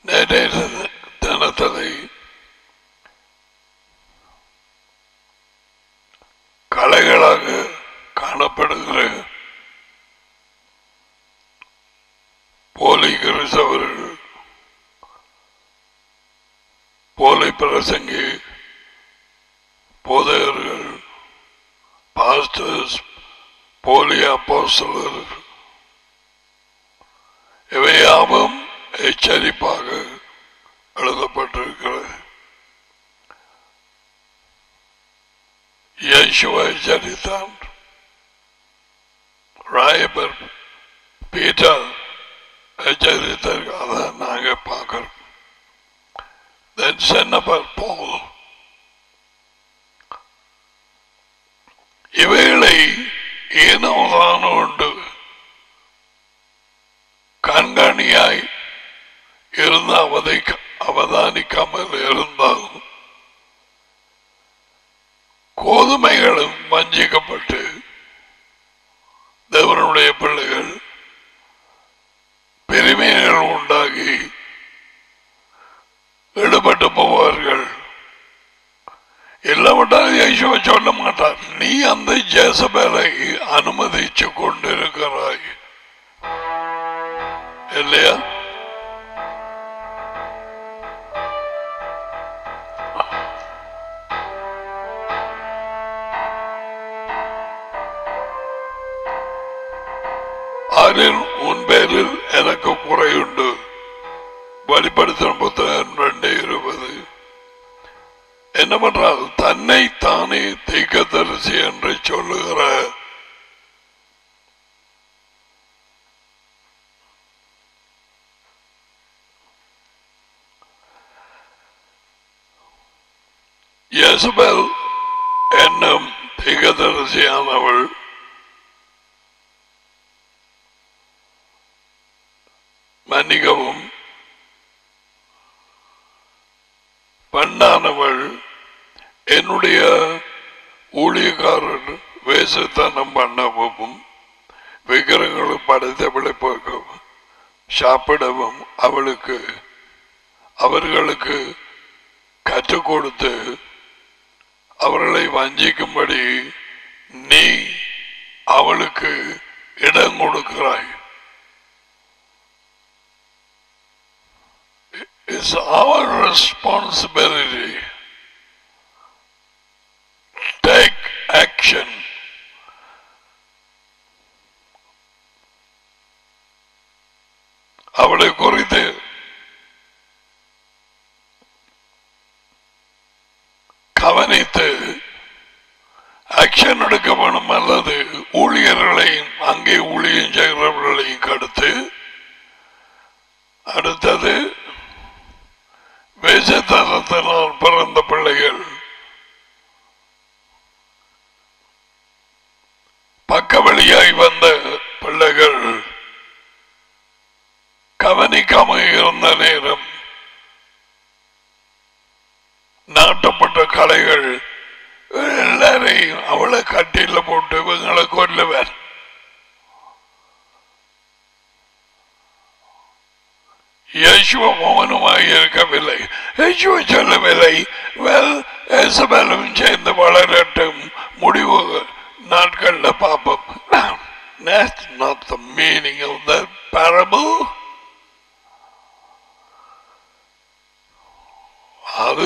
நேற்றைய தினத்ததை கலைகளாக காணப்படுகிற போலி கிறிஸ்தவர்கள் போலி பிரசங்கி போதகர்கள் பாஸ்டர்ஸ் போலி அப்போஸ்தலர் இவையாவும் எச்சரிப்பாக எழுதப்பட்டிருக்கிறது இயேசுவை எச்சரித்தான் ராயபர் பீட்டர் எச்சரித்தார்கள் அதை நாங்க பார்க்கிறோம் Then Senator Paul இவைகளை ஏனோதான உண்டு கண்காணியாய் இருந்து அவதை அவதானிக்காமல் இருந்தால் கோதுமைகளும் வஞ்சிக்கப்பட்டு தேவனுடைய பிள்ளைகள் பெருமைகள் உண்டாகி ஈடுபட்டு போவார்கள் இல்லாவிட்டால் யேசுவை சொல்ல மாட்டார் நீ அந்த ஜேசபேலை அனுமதிச்சு கொண்டிருக்கிறாய் இல்லையா அதில் உன் பேரில் எனக்கு குறையுண்டு வெளிப்படுத்தின புத்தகம் ரெண்டு இருபது என்ன பண்றால் தன்னை தானே தீக்கத்தரிசி என்று சொல்லுகிற யேசுபெல் என்னும் தீக்கதரிசியானவள் மன்னிக்கவும் பெண்ணானவள் என்னுடைய ஊழியக்காரன் வேசத்தனம் பண்ணவும் விக்கிரங்களை படைத்த விளைப்போக்கவும் சாப்பிடவும் அவளுக்கு அவர்களுக்கு கற்றுக் கொடுத்து அவர்களை வஞ்சிக்கும்படி நீ அவளுக்கு இடம் கொடுக்கிறாய் It's our responsibility. Take action. அவளை குறித்து கவனித்து ஆக்ஷன் எடுக்க வேணும் அல்லது ஊழியர்களையும் அங்கே ஊழியம் செய்கிறவர்களையும் கடுத்து அடுத்தது வேசத்தனத்தினால் பிறந்த பிள்ளைகள் பக்க வழியாய் வந்த பிள்ளைகள் கவனிக்காம இருந்த நேரம் நாட்டப்பட்ட கலைகள் எல்லாரையும் அவளை கட்டில போட்டு இவங்களை கொல்லுவார் யேசுவ மௌனமாக இருக்கவில்லை யேசுவ சொல்லவில்லை வெல் எசபலும் சேர்ந்து வளரட்டும் முடிவு நாட்கள்ல பார்ப்போம் That's not the meaning of the parable. அது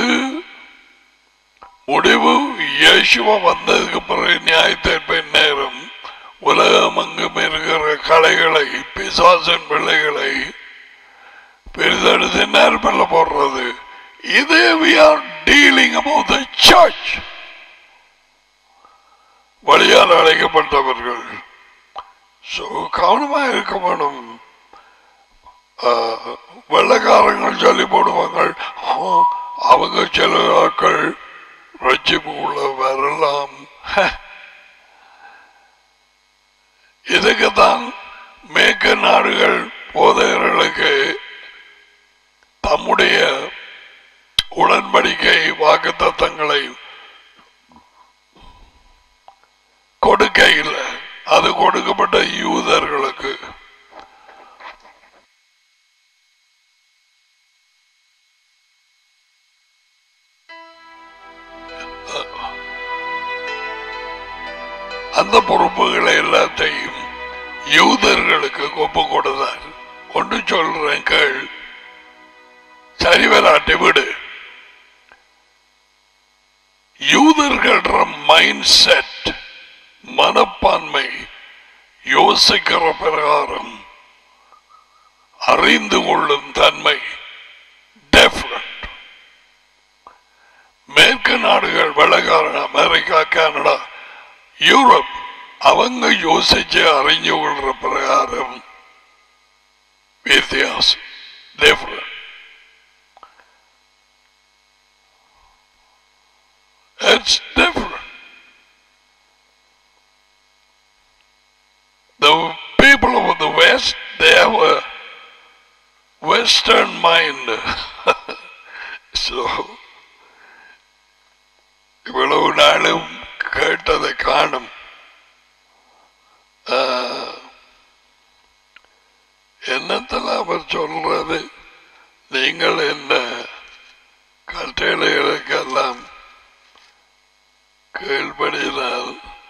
முடிவு இயேசுவ வந்ததுக்கு பிறகு நியாயத்தீர்ப்பின் நேரம் உலகம் அங்கும் இருக்கிற கலைகளை பிசாசன் பிள்ளைகளை பெரிதெடுத்து நேர்மல்ல போடுறது இது we are dealing about the church வழியால் அழைக்கப்பட்டவர்கள் ஸோ கவனமாக இருக்க வேணும் ஆஹ், வெள்ளக்காரங்கள் சொல்லி போடுவாங்க "ஆ, அவங்க சில ஆட்கள் ரட்சிப்பு உள்ள வரலாம் இதுக்குத்தான் மேற்கு நாடுகள் போதையர்களுக்கு தம்முடைய உடன்படிக்கை வாக்கு தத்தங்களை கொடுக்கையில் அது கொடுக்கப்பட்ட யூதர்களுக்கு அந்த பொறுப்புகளை எல்லாத்தையும் யூதர்களுக்கு ஒப்பு கொடுத்தார் ஒன்று சொல்றேன் கேள் சரி வராட்டி விடு யூதர்கள மைண்ட் செட் மனப்பான்மை யோசிக்கிற பிரகாரம் அறிந்து கொள்ளும் தன்மை டிஃபரண்ட் மேற்கு நாடுகள் வடகார அமெரிக்கா கனடா யூரோப் அவங்க யோசிச்சு அறிஞ்சு கொள்ற பிரகாரம் வித்தியாசம் different It's different. The people of the West, they have a Western mind. so, இவ்வளவு நாளும் கேட்டதை காணும் ஆஹ், என்னத்தில் அவர் சொல்றது நீங்கள் என்ன கட்டளைகளுக்கெல்லாம் கீழ்படினால்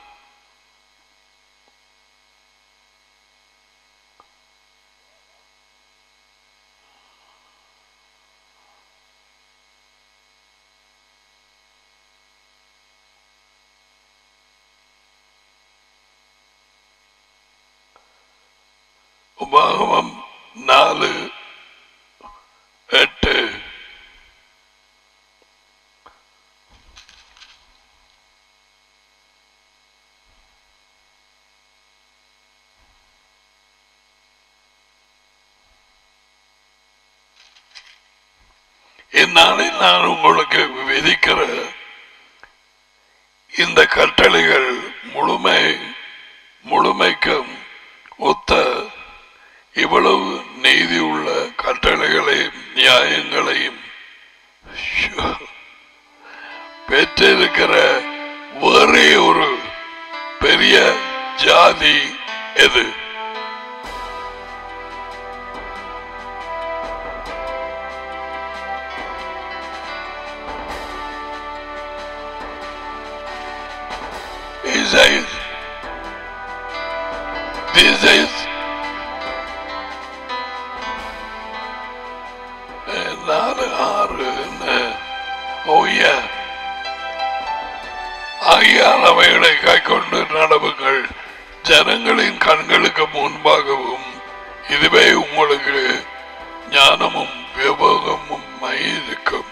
உபாகமம் நாலு எட்டு இந்நாளில் நான் உங்களுக்கு விதிக்கிற இந்த கட்டளைகள் முழுமை முழுமைக்கும் ஒத்த இவ்வளவு நீதி உள்ள கட்டளைகளையும் நியாயங்களையும் ஷோ, பெற்றிருக்கிற வேறே ஒரு பெரிய ஜாதி எது He says, this is அஹ், நாலு ஆறு ஓய்ய ஆகியால் அவைகளை கைக்கொண்டு நடவுங்கள் ஜனங்களின் கண்களுக்கு முன்பாகவும் இதுவே உங்களுக்கு ஞானமும் விவேகமும் இருக்கும்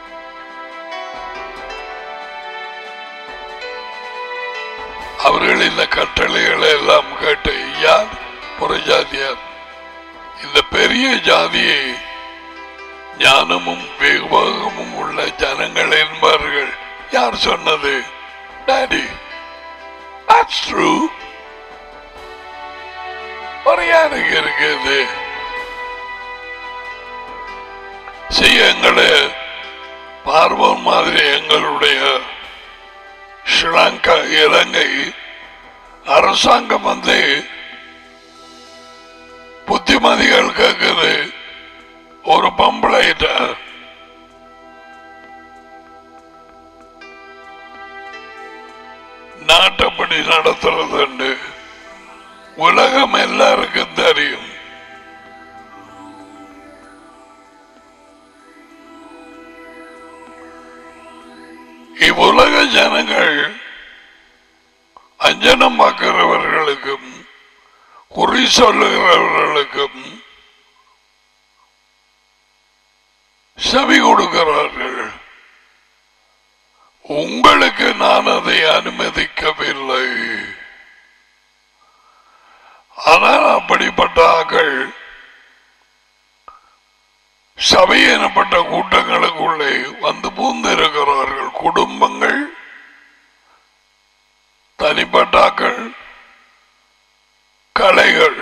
அவர்கள் இந்த கட்டளைகளை எல்லாம் கேட்டு யார் புறஜாதியார் இந்த பெரிய ஜாதியை ஞானமும் விவேகமும் உள்ள ஜனங்கள் என்பார்கள் யார் சொன்னது டாடி That's true. ஒரு யாருக்கு இருக்குது செய்ய எங்களை பார்வன் மாதிரி எங்களுடைய ஸ்ரீலங்கா இலங்கை அரசாங்கம் வந்து புத்திமதிகள் கேட்குது ஒரு பொம்பளைட்ட நாட்டப்படி நடத்துறது உலகம் எல்லாருக்கும் தெரியும் இவ்வுலக ஜனங்கள் அஞ்சனம் பார்க்கிறவர்களுக்கும் குறி சொல்லுகிறவர்களுக்கும் செவி கொடுக்கிறார்கள் உங்களுக்கு நான் அதை அனுமதிக்கவில்லை ஆனால் அப்படிப்பட்ட ஆக்கள் சபை எனப்பட்ட கூட்டங்களுக்குள்ளே வந்து பூந்திருக்கிறார்கள் குடும்பங்கள் தனிப்பட்டாக்கள் கலைகள்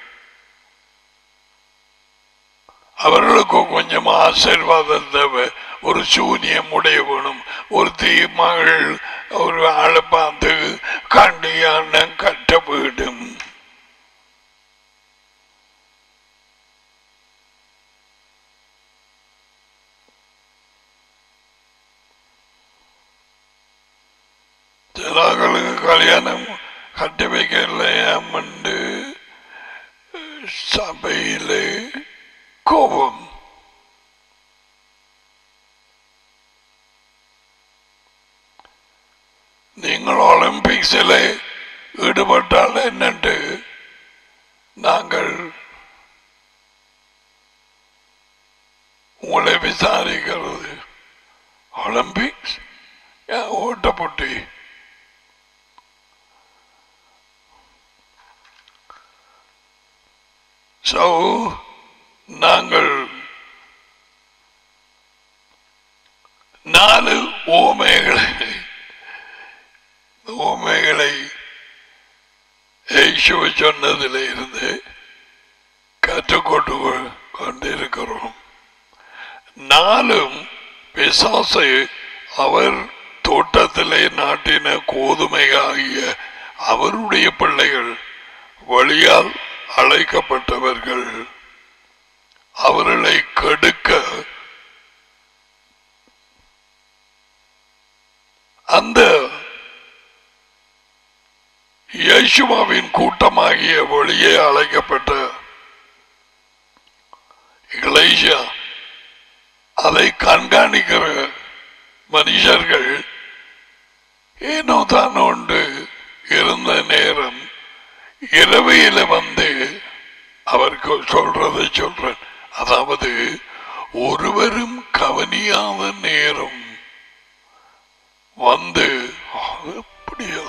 அவர்களுக்கு கொஞ்சம் ஆசீர்வாதம் தேவை ஒரு சூனியம் உடைய வேணும் ஒரு தீமகள் ஒரு ஆளை பார்த்து கண்டியான கட்ட வீடும் சிலாக்களுக்கு கல்யாணம் கட்டி வைக்கலையாமண்டு சபையிலே கோபம் நீங்கள் ஒலிம்பிக்ஸில் ஈடுபட்டால் என்னண்டு நாங்கள் உங்களை விசாரிக்கிறது ஒலிம்பிக்ஸ் ஏன் ஓட்ட போட்டி ஸோ நாங்கள் நாலு ஓமைகளை ஓமைகளை இயேசுவ சொன்னதில் இருந்து கற்றுக்கொண்டு கொண்டிருக்கிறோம் நாளும் பிசாசை அவர் தோட்டத்திலே நாட்டின கோதுமை ஆகிய அவருடைய பிள்ளைகள் வழியால் அழைக்கப்பட்டவர்கள் அவர்களை கெடுக்க அந்த இயேசுவாவின் கூட்டமாகிய வழியே அழைக்கப்பட்ட இளையா அதை கண்காணிக்கிற மனுஷர்கள் ஏனோ தான் உண்டு இருந்த நேரம் இரவையில வந்து அவருக்கு சொல்றதை சொல்றேன் அதாவது ஒருவரும் கவனியாத நேரம் வந்து அப்படியா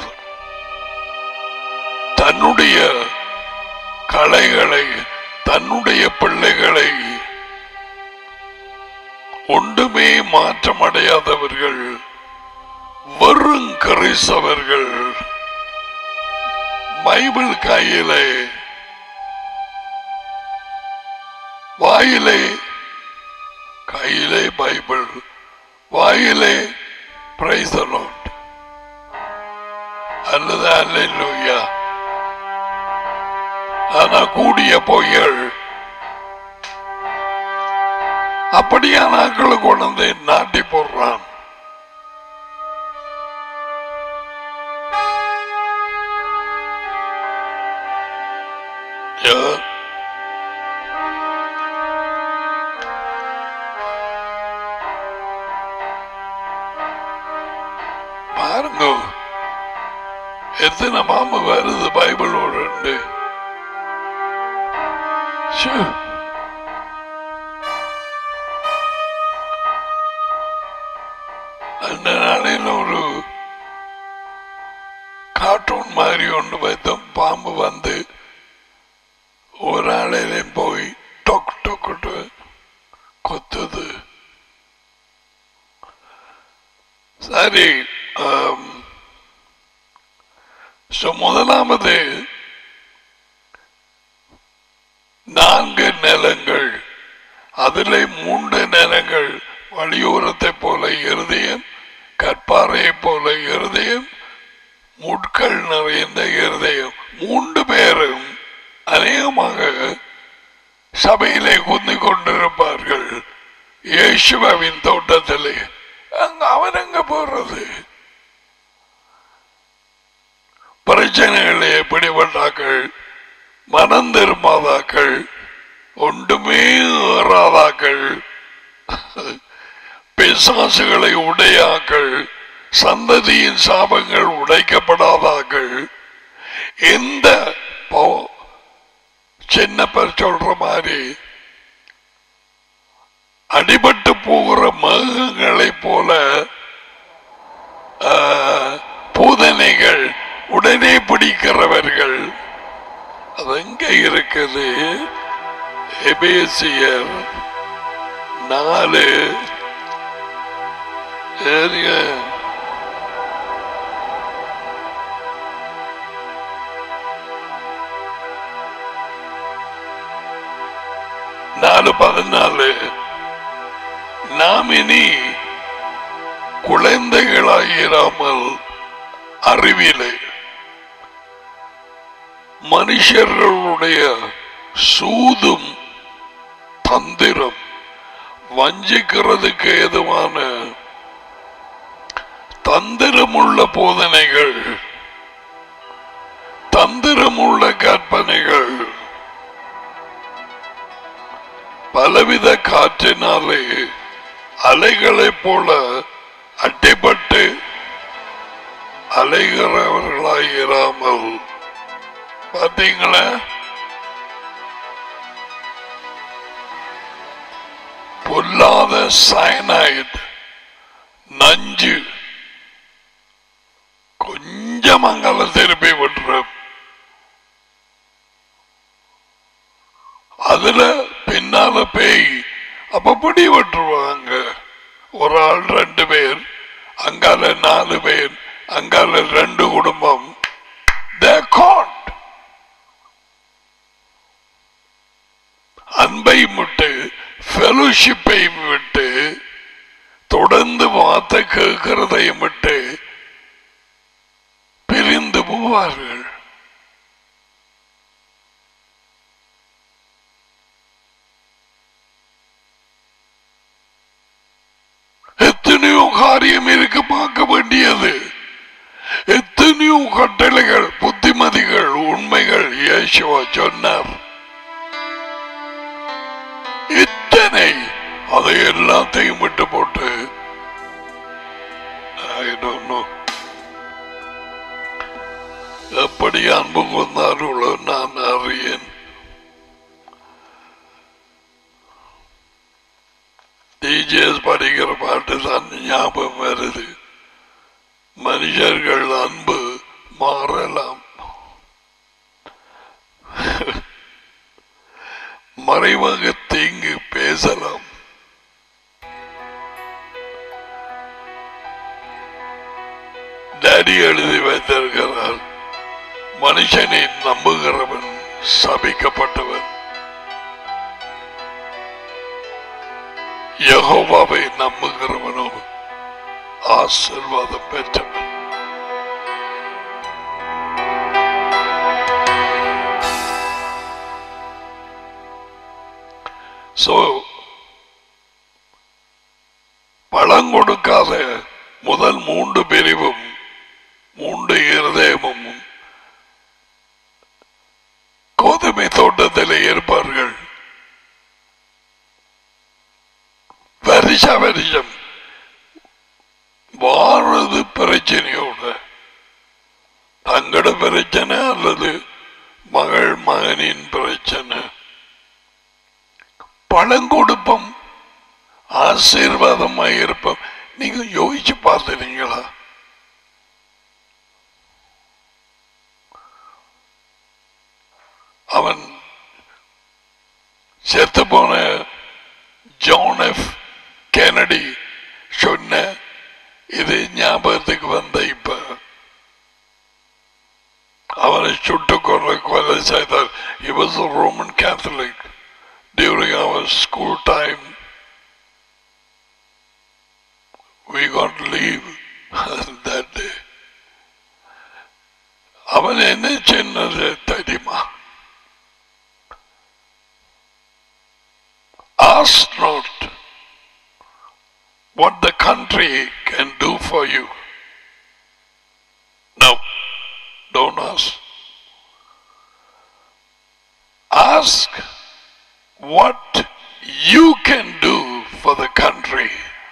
தன்னுடைய கலைகளை தன்னுடைய பிள்ளைகளை ஒன்றுமே மாற்றமடையாதவர்கள் வெறும் கிறிஸ்தவர்கள் பைபிள் கையிலே வாயிலே கையிலே பைபிள் வாயிலே பிரைஸ் அல்லது அல்லேலூயா ஆனா கூடிய பொய்கள் அப்படியா நாட்களை கொண்டு வந்து நாட்டி போடுறான் Yeah. பாருங்க எத்தனை மாம வருது பைபிளோட உண்டு. ச்சே. அந்த நாளையில ஒரு கார்ட்டூன் மாதிரி ஒன்று வைத்தோம் பாம்பு வந்து ஒரு ஆளையிலையும் போய் டொக் டொக்குட்டு கொத்துது சரி ஆம். So, முதலாவது நான்கு நிலங்கள் அதிலே மூன்று நிலங்கள் வழியோரத்தை போல இருதயம் கற்பாறையை போல இருதயம் முட்கள் நிறைந்த இருதயம் மூன்று பேரும் அநேகமாக சபையிலே குந்தி கொண்டிருப்பார்கள் இயேசுவின் தோட்டத்திலே அங்க அவன் எங்க போறது பிரச்சனைகளை எப்படிப்பட்டாக்கள் மனம் திரும்பாதாக்கள் ஒன்றுமே ஏறாதாக்கள் பிசாசுகளை உடையாக்கள் சந்ததியின் சாபங்கள் உடைக்கப்படாதாக்கள் எந்த போ- சின்னப்பர் சொல்ற மாதிரி அடிபட்டு போகிற மேகங்களைப் போல ஆ, பூதனைகள் உடனே பிடிக்கிறவர்கள் அது எங்க இருக்குது எபேசியர் நாலு ஏறிய நாலு பதினாலு நாம் இனி குழந்தைகளாயிராமல் அறிவிலே மனுஷர்களுடைய சூதும் தந்திரம் வஞ்சிக்கிறதுக்கு ஏதுவான தந்திரமுள்ள போதனைகள் தந்திரமுள்ள கற்பனைகள் பலவித காற்றினாலே அலைகளைப் போல அட்டிப்பட்டு அலைகிறவர்களாயிராமல் பார்த்தீங்களா பொல்லாத சயனைட் நஞ்சு கொஞ்சம் அங்கால திருப்பி விட்டுரும் அதுல பின்னால பேய் அப்ப பிடி விட்டுருவாங்க ஒரு ஆள் ரெண்டு பேர் அங்கால நாலு பேர் அங்கால ரெண்டு குடும்பம் They're caught. அன்பை விட்டு ஃபெலோஷிப்பை விட்டு தொடர்ந்து வார்த்தை கேட்கிறதையும் விட்டு பிரிந்து போவார்கள் எத்தனையோ காரியம் இருக்கு பார்க்க வேண்டியது எத்தனையோ கட்டளைகள் புத்திமதிகள் உண்மைகள் இயேசுவா சொன்னார் இத்தனை அதை எல்லாத்தையும் விட்டு போட்டு I don't know. எப்படி அன்பு கொண்டார்களோ நான் அறியேன் டிஜிஎஸ் படிக்கிற பாட்டு தான் ஞாபகம் வருது மனுஷர்கள் அன்பு மாறலாம் மறைவாக தீங்கு பேசலாம் டேடி எழுதி வைத்திருக்கிறார் மனுஷனை நம்புகிறவன் சபிக்கப்பட்டவன் யெகோவாவை நம்புகிறவனோ ஆசீர்வாதம் பெற்றவன் சோ பழம் கொடுக்காத முதல் மூன்று பிரிவும் மூன்று இருதயமும் கோதுமை தோட்டத்தில் இருப்பார்கள் வருஷ வருஷம் வாரது பிரச்சனையோட தங்கட பிரச்சனை அல்லது மகள் மகனின் பிரச்சனை பழங்கொடுப்பம் ஆசீர்வாதமாய் இருப்போம் நீங்க யோசிச்சு பார்த்துறீங்களா அவன் செத்து போன ஜான் எஃப் கெனடி சொன்ன இது ஞாபகத்துக்கு வந்த இப்ப அவனை சுட்டு கொலை கொலை செய்தார் he was a roman catholic during our school time we got leave that day அவன் என்ன சொன்னது தெரியுமா ask not what the country can do for you. No, don't ask. Ask what you can do for the country.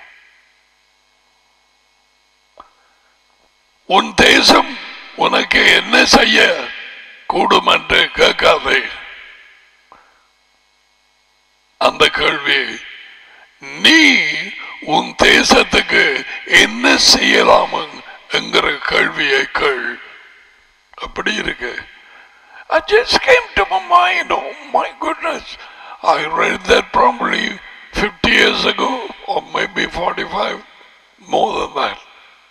உன் தேசம் உனக்கு என்ன செய்ய கூடும் என்று கேட்காதே அந்த கேள்வி நீ உன் தேசத்துக்கு என்ன செய்யலாம் என்கிற கேள்வியை கேள் அப்படி இருக்கு I just came to my mind, oh my goodness. I read that probably 50 years ago, or maybe 45, more than that.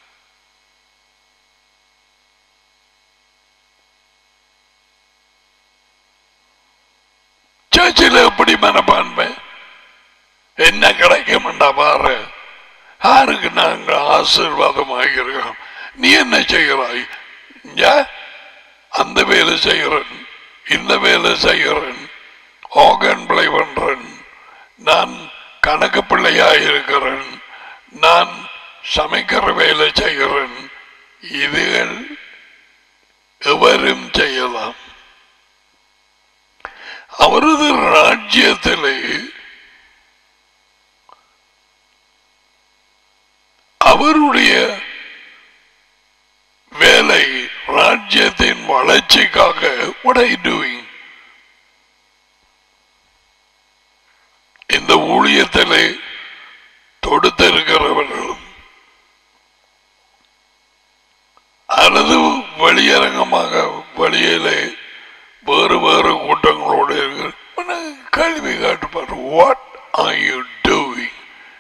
சர்ச்சில் எப்படி மனப்பான்மை என்ன கிடைக்கும்டா பாரு யாருக்கு நாங்கள் ஆசீர்வாதமாக இருக்கோம் நீ என்ன செய்கிறாய் இங்க அந்த வேலை செய்கிறேன் இந்த வேலை செய்கிறேன் ஆகன் பிள்ளை பண்றேன் நான் கணக்கு பிள்ளையாக இருக்கிறேன் நான் சமைக்கிற வேலை செய்கிறேன் இதுகள் எவரும் செய்யலாம் அவருடைய வேலை ராஜ்யத்தின் வளர்ச்சிக்காக what are you doing இந்த ஊழியத்திலே தொடுத்திருக்கிறவர்களும் அல்லது வெளியரங்கமாக வெளியிலே வேறு வேறு கூட்டங்களோடு இருக்கிற கேள்வி காட்டுப்பார் வாட் ஆர் யூ டூயிங்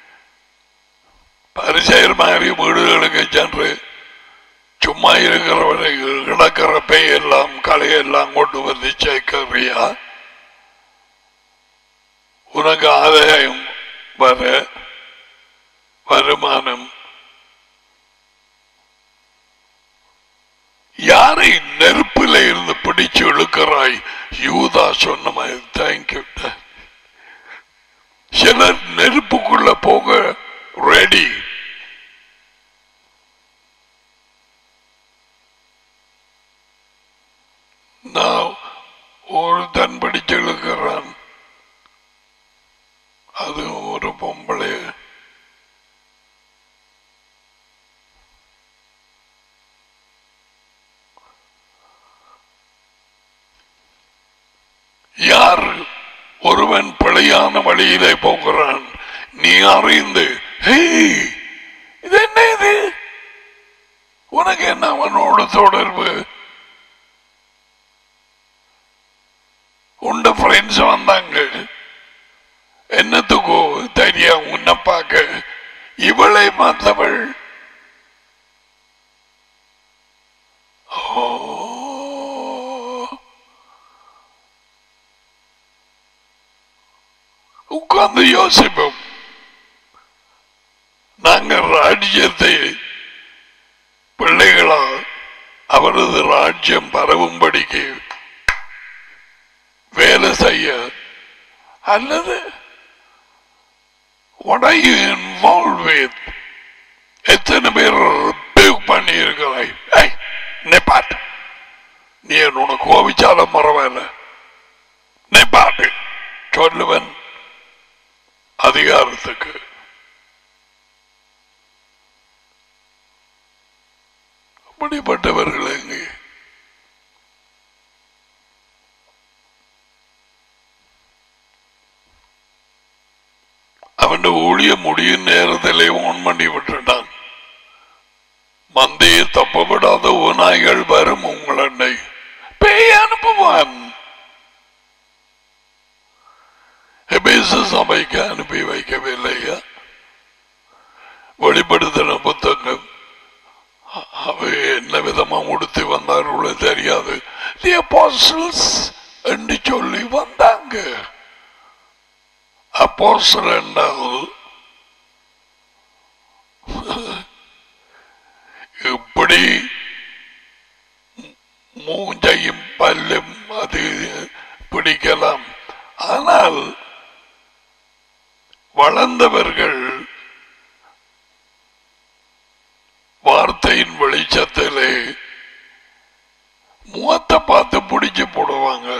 பரிசெயர் மாதிரி வீடுகளுக்கு சென்று சும்மா இருக்கிறவரை கிடக்கிற பெயெல்லாம் கலையெல்லாம் கொண்டு வந்து சேர்க்கிறியா உனக்கு ஆதாயம் வர வருமானம் யாரை நெருப்பில இருந்து பிடிச்சு இழுக்கிறாய் யூதா சொன்ன மாதிரி தேங்க்யூ சிலர் நெருப்புக்குள்ள போக ரெடி நான் ஒரு தன் பிடிச்சு இழுக்கிறான் அது ஒரு பொம்பளை யார் ஒருவன் பிழையான வழியிலே போகிறான் நீ அறிந்து "ஹேய், இது என்ன இது உனக்கு என்ன அவனோட தொடர்பு உண்ட ஃப்ரெண்ட்ஸ் வந்தாங்க என்னத்துக்கோ தெரியும் உன்னை பார்க்க இவளை மாத்தவள் ஓ உட்கார்ந்து யோசிப்போம் நாங்கள் ராஜ்யத்தை பிள்ளைகளா அவரது ராஜ்யம் பரவும்படிக்கு வேலை செய்ய அல்லது what are you involved with எத்தனை பேர் rebuke பண்ணி இருக்கிறாய் ஏய், நிப்பாட்டு நீ என்னோட கோபிச்சாலும் பரவாயில்ல நிப்பாட்டு சொல்லுவன் அதிகாரத்துக்கு அப்படிப்பட்டவர்கள் எங்கே அவன் ஊழிய முடியும் நேரத்திலே ஓன் பண்ணி விட்டுட்டான் மந்தையை தப்ப விடாத உனாய்கள் வரும் உங்களண்டை பேய் அனுப்புவான் எபேசு சபைக்கு அனுப்பி வைக்கவில்லையா வெளிப்படுத்தின புத்தகம் அ- அவை என்ன விதமா உடுத்தி வந்தார்களோ தெரியாது The apostles என்று சொல்லி வந்தாங்க அப்போஸ்தலர் என்றால் இப்படி மூஞ்சையும் பல்லும் அது பிடிக்கலாம் ஆனால் வளர்ந்தவர்கள் வார்த்தையின் வெளிச்சத்திலே முகத்தை பார்த்து பிடிச்சு போடுவாங்க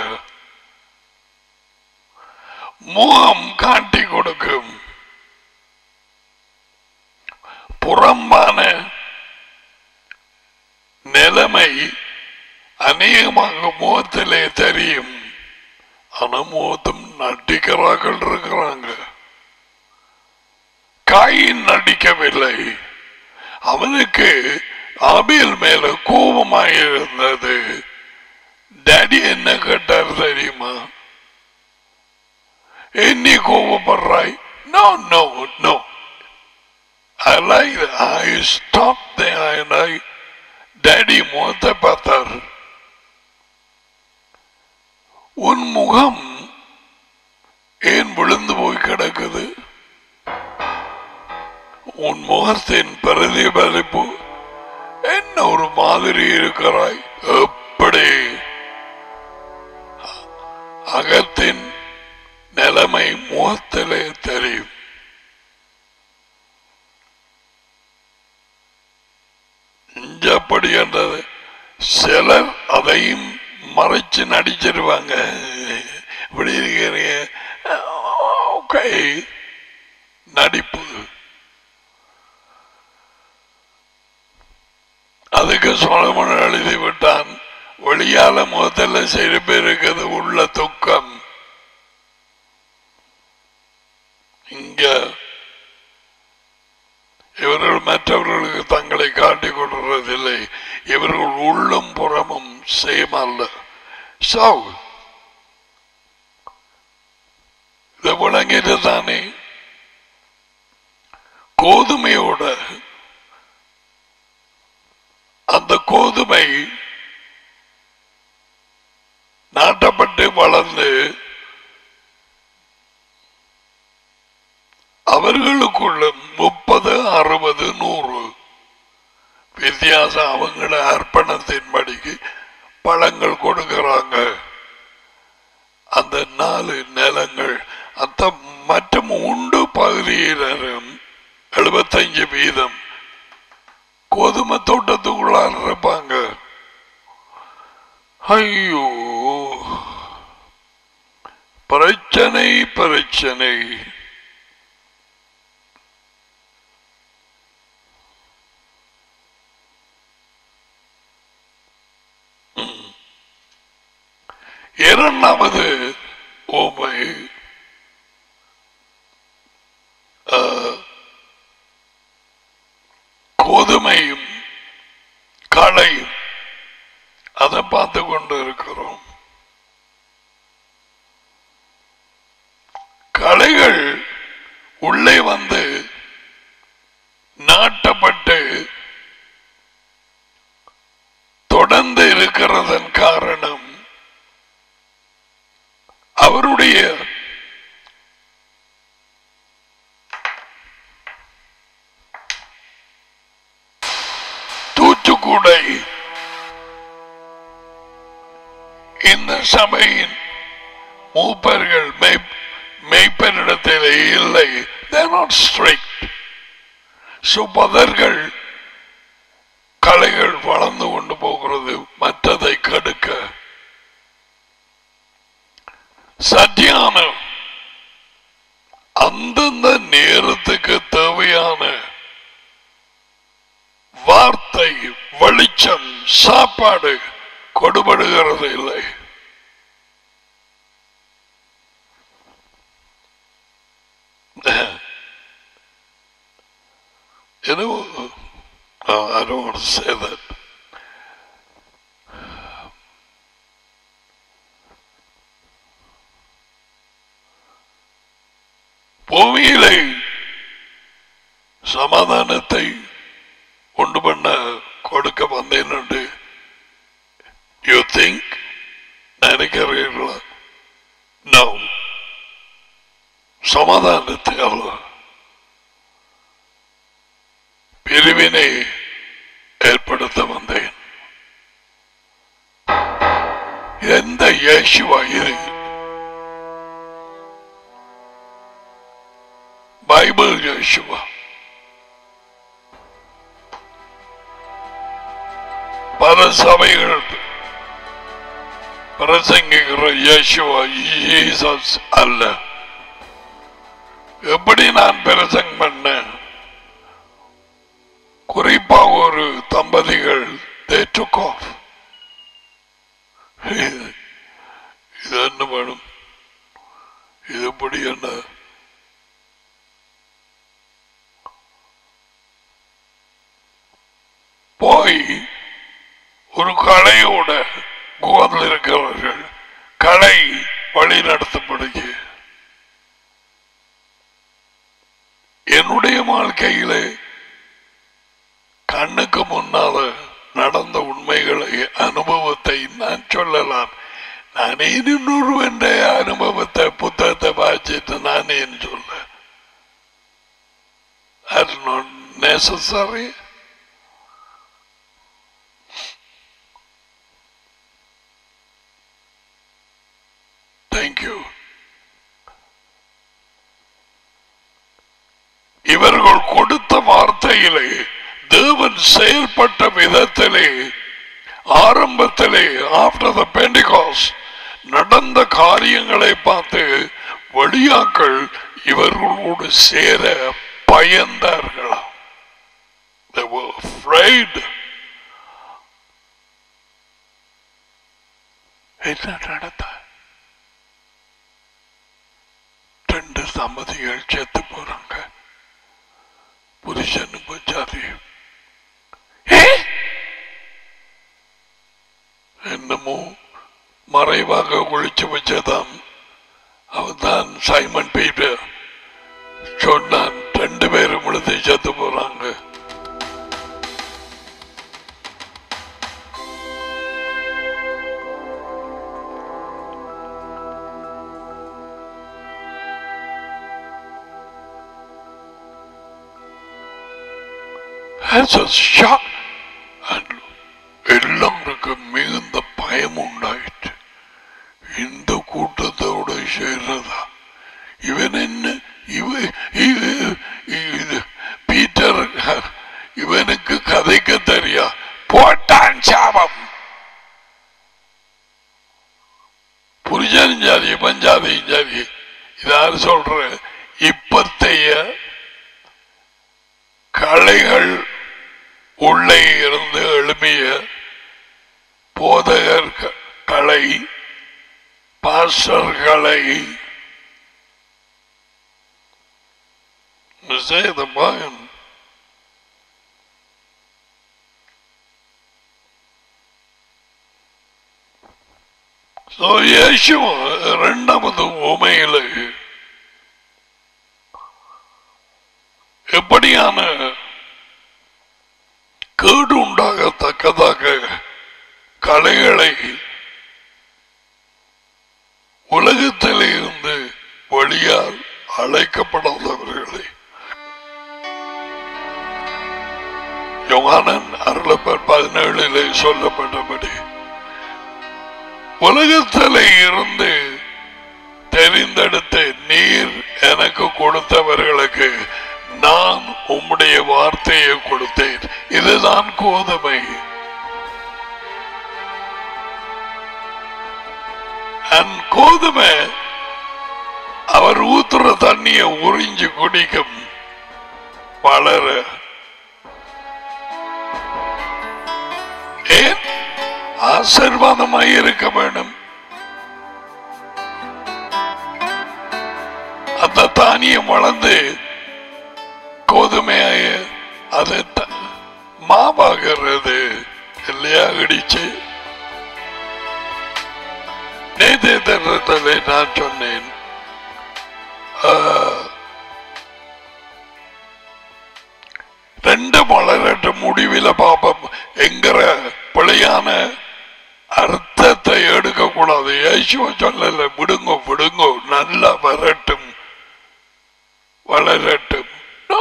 முகம் காட்டி கொடுக்கும் புறம்பான நிலைமை அநேகமாக முகத்திலே தெரியும் ஆனா முகத்தும் நடிக்கிறார்கள் இருக்கிறாங்க காயின் நடிக்கவில்லை அவனுக்கு ஆபியல் மேல கோபமாயிருந்தது டாடி என்ன கேட்டார் தெரியுமா என்னி கோபப்படுறாய் no no no I like that. I stopped there and I daddy முகத்தை பார்த்தார் உன் முகம் ஏன் விழுந்து போய் கிடக்குது உன் முகத்தின் பிரதிபலிப்பு என்ன ஒரு மாதிரி இருக்கிறாய் எப்படி அகத்தின் நிலைமை முகத்திலே தெரியும் இஞ்சப்படி என்றது சிலர் அதையும் மறைச்சு நடிச்சிருவாங்க இப்படி இருக்கிறீங்க ஓகே நடிப்பு சொலமன் எழுதி விட்டான் வெளியால முதல்ல சிறு பேருக்கு உள்ள துக்கம் இங்க இவர்கள் மற்றவர்களுக்கு தங்களை காட்டிக் கொள்வதில்லை இவர்கள் உள்ளும் புறமும் சேமல்ல சாவு இதை விளங்கிட்டு தானே கோதுமையோட அந்த கோதுமை நாட்டப்பட்டு வளர்ந்து அவர்களுக்குள்ள முப்பது அறுபது நூறு வித்தியாசம் அவங்கள அர்ப்பணத்தின்படிக்கு பழங்கள் கொடுக்கிறாங்க அந்த நாலு நிலங்கள் அந்த மற்ற மூன்று பகுதியினரும் எழுபத்தஞ்சு வீதம் கோதுமை தோட்டத்துக்குள்ளார இருப்பாங்க ஐயோ பிரச்சனை பிரச்சனை இரண்டாவது ஓமை ஆ, கோதுமையும் களையும் அதை பார்த்து கொண்டு இருக்கிறோம் களைகள் உள்ளே வந்து நாட்டப்பட்டு தொடர்ந்து இருக்கிறதன் காரணம் அவருடைய தூத்துக்குடை இந்த சபையின் மூப்பர்கள் மெய் மெய்ப்பனிடத்திலே இல்லை They're not strict. சுபதர்கள் கலைகள் வளர்ந்து கொண்டு போகிறது மற்றதை கடுக்க சத்தியானம் அந்தந்த நேரத்துக்கு தேவையான வார்த்தை வெளிச்சம் சாப்பாடு கொடுபடுகிறது இல்லை You know, no, I don't want to say that. பூமியிலே சமாதானத்தை உண்டு பண்ண கொடுக்க வந்தேன் என்று யூ திங்க் நினைக்கிறீர்களா நோ சமாதானத்தை அல்ல பிரிவினை ஏற்படுத்த வந்தேன் எந்த இயேசுவா இது பைபிள் இயேசுவா பல சபைகள் பிரசங்கிக்கிற இயேசுவா ஜீசஸ் அல்ல எப்படி நான் பிரசங்கம் பண்ணேன் குறிப்பா ஒரு தம்பதிகள் they took off. இது இது என்ன வேணும் இது எப்படி என்ன போய் ஒரு கலையோட குவந்தில் இருக்கிறவர்கள் கலை வழி நடத்தப்படுக என்னுடைய வாழ்க்கையிலே கண்ணுக்கு முன்னால நடந்த உண்மைகளை அனுபவத்தை நான் சொல்லலாம் நானே இன்னொருவன் அனுபவத்தை புத்தகத்தை வாசித்து நானே சொல்ல That's not necessary. Thank you. இவர்கள் கொடுத்த வார்த்தையிலே தேவன் செயல்பட்ட விதத்திலே ஆரம்பத்திலே ஆஃப்டர் த பெண்டிகாஸ் நடந்த காரியங்களை பார்த்து வழியாக்கள் இவர்களோடு சேர பயந்தார்களாம் They were afraid. என்ன நடந்த ரெண்டு தம்பதிகள் செத்து போறாங்க புருஷன் பச்சாதி என்னமோ மறைவாக ஒழிச்சு வச்சதாம் அவன்தான் சைமன் பீட்டர் சொன்னான் ரெண்டு பேரும் விழுந்து செத்து போறாங்க That's a shock. And எல்லாருக்கும் மிகுந்த பயம் உண்டாயிற்று இந்த கூட்டத்தோட சேர்றதா இவன் என்ன இவ இவ- இது பீட்டர் இவனுக்கு கதைக்க தெரியா போட்டான் சாபம் புரிஞ்சாலும் ஜாதி பஞ்சாதியும் ஜாதி இதாரு சொல்ற இப்பத்தைய கலைகள் உள்ளே இருந்து எழுப்பிய போதகர் க- கலை பாஸ்டர்களை say the Bible. So, இயேசு இரண்டாவது உமையில எப்படியான கேடு உண்டாகத்தக்கதாக கலைகளை உலகத்திலே இருந்து வழியால் அழைக்கப்படாதவர்களை யோகானன் அருளப்பர் பதினேழிலே சொல்லப்பட்டபடி உலகத்திலே இருந்து தெரிந்தெடுத்து நீர் எனக்கு கொடுத்தவர்களுக்கு நான் உம்முடைய வார்த்தையை கொடுத்தேன் இதுதான் கோதுமை அந் கோதுமை அவர் ஊத்துற தண்ணிய உறிஞ்சு குடிக்கும் வளர ஏன் ஆசீர்வாதமாய் இருக்க வேண்டும் அந்த தானியம் வளர்ந்து கோதுமையாய அது த- மாவாகிறது இல்லையா இடிச்சு நேதே தரத்திலே நான் சொன்னேன் ஆ, ரெண்டு வளரட்டு முடிவில பாப்பம் என்கிற பிழையான அர்த்தத்தை எடுக்க கூடாது இயேசுவ சொல்லல விடுங்கோ விடுங்கோ நல்லா வரட்டும் வளரட்டும் No.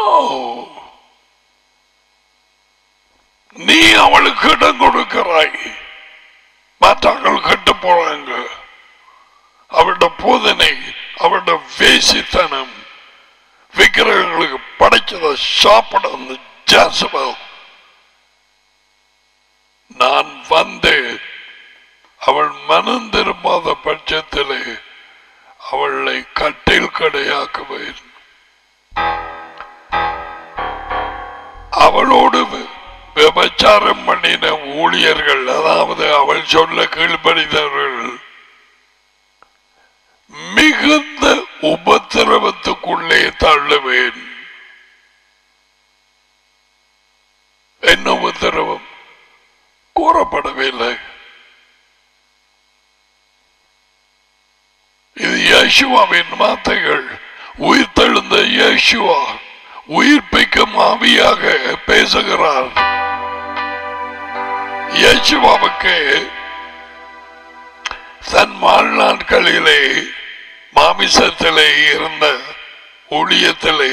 நீ அவளுக்கு இடம் கொடுக்கிறாய் மற்றவர்கள் கெட்டு போறாங்க அவருடைய போதனை அவருடைய வேசித்தனம் விக்கிரகங்களுக்கு படைச்சத சாப்பிட அந்த ஜாசபல் நான் வந்து அவள் மனம் திரும்பாத பட்சத்திலே அவளை கட்டில் கடையாக்குவேன் அவளோடு வி- விபச்சாரம் பண்ணின ஊழியர்கள் அதாவது அவள் சொல்ல கீழ்ப்படித்தவர்கள் மிகுந்த உபத்திரவத்துக்குள்ளே தள்ளுவேன் என்ன உபத்திரவம் கூறப்படவில்லை இது யேசுவாவின் வார்த்தைகள் உயிர்த்தெழுந்த யேசுவா உயிர்ப்பிக்கும் ஆவியாக பேசுகிறார் யேசுவாவுக்கு தன் வாழ்நாட்களிலே மாமிசத்திலே இருந்த ஊழியத்திலே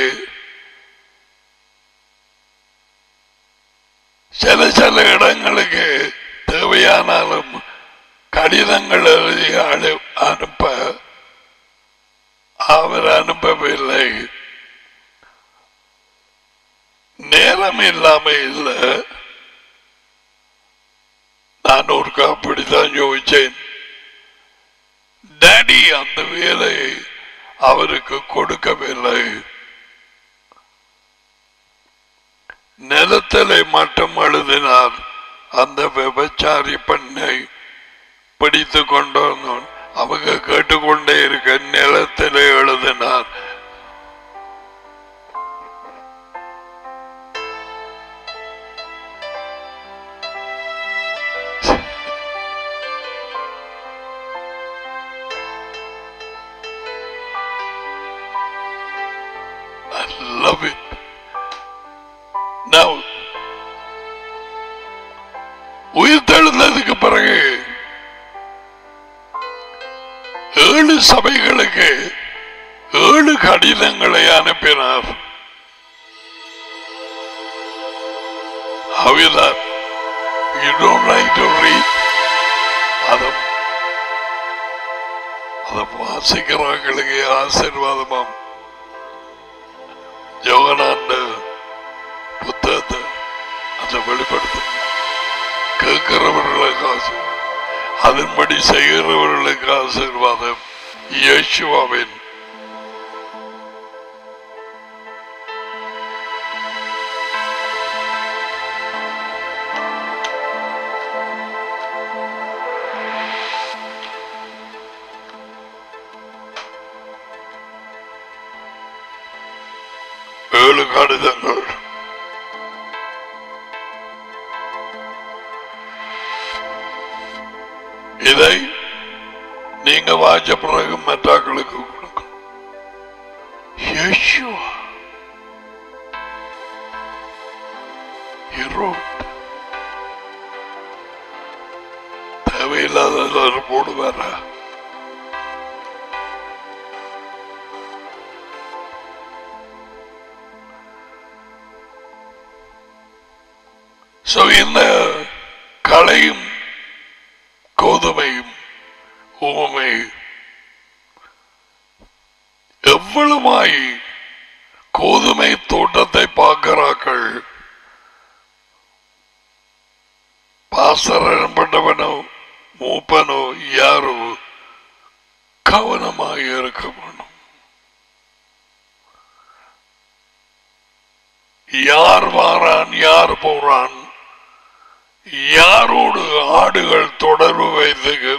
சில சில இடங்களுக்கு தேவையானாலும் கடிதங்கள் எழுதி அனு- அனுப்ப அவர் அனுப்பவில்லை நேரம் இல்லாம இல்லை நான் ஒரு அப்படித்தான் யோசிச்சேன் டேடி அந்த வேலையை அவருக்கு கொடுக்கவில்லை நிலத்திலே மட்டும் எழுதினார் அந்த விபச்சாரி பெண்ணை பிடித்து கொண்டு வந்தோம் அவங்க கேட்டுக்கொண்டே இருக்க நிலத்திலே எழுதினார் I love it. Now, உயிர் தெழுந்ததுக்கு பிறகு ஏழு சபைகளுக்கு ஏழு கடிதங்களை அனுப்பினார் How is that? You don't like to read? அதை அதை வாசிக்கிறவங்களுக்கு ஆசீர்வாதமாம் யோகனாண்ட புத்தகத்தை அதை வெளிப்படுத்தும் கேட்கிறவர்களுக்கு ஆசை அதன்படி செய்கிறவர்களுக்கு ஆசீர்வாதம் இயேசுவாவின் ஏழு கடிதங்கள் இதை நீங்க வாய்ச்ச பிறகு மற்றாக்களுக்கு கொடுக்கணும் யேசுவா He wrote. தேவையில்லாத ஒரு போடு வேற So இந்த களையும் கோதுமையும் ஊமை எவ்வளவாய் கோதுமை தோட்டத்தை பார்க்கிறார்கள் பாசர் எனப்பட்டவனோ மூப்பனோ யாரோ கவனமாக இருக்க வேணும் யார் வாரான் யார் போறான் யாரோடு ஆடுகள் தொடர்பு வைத்து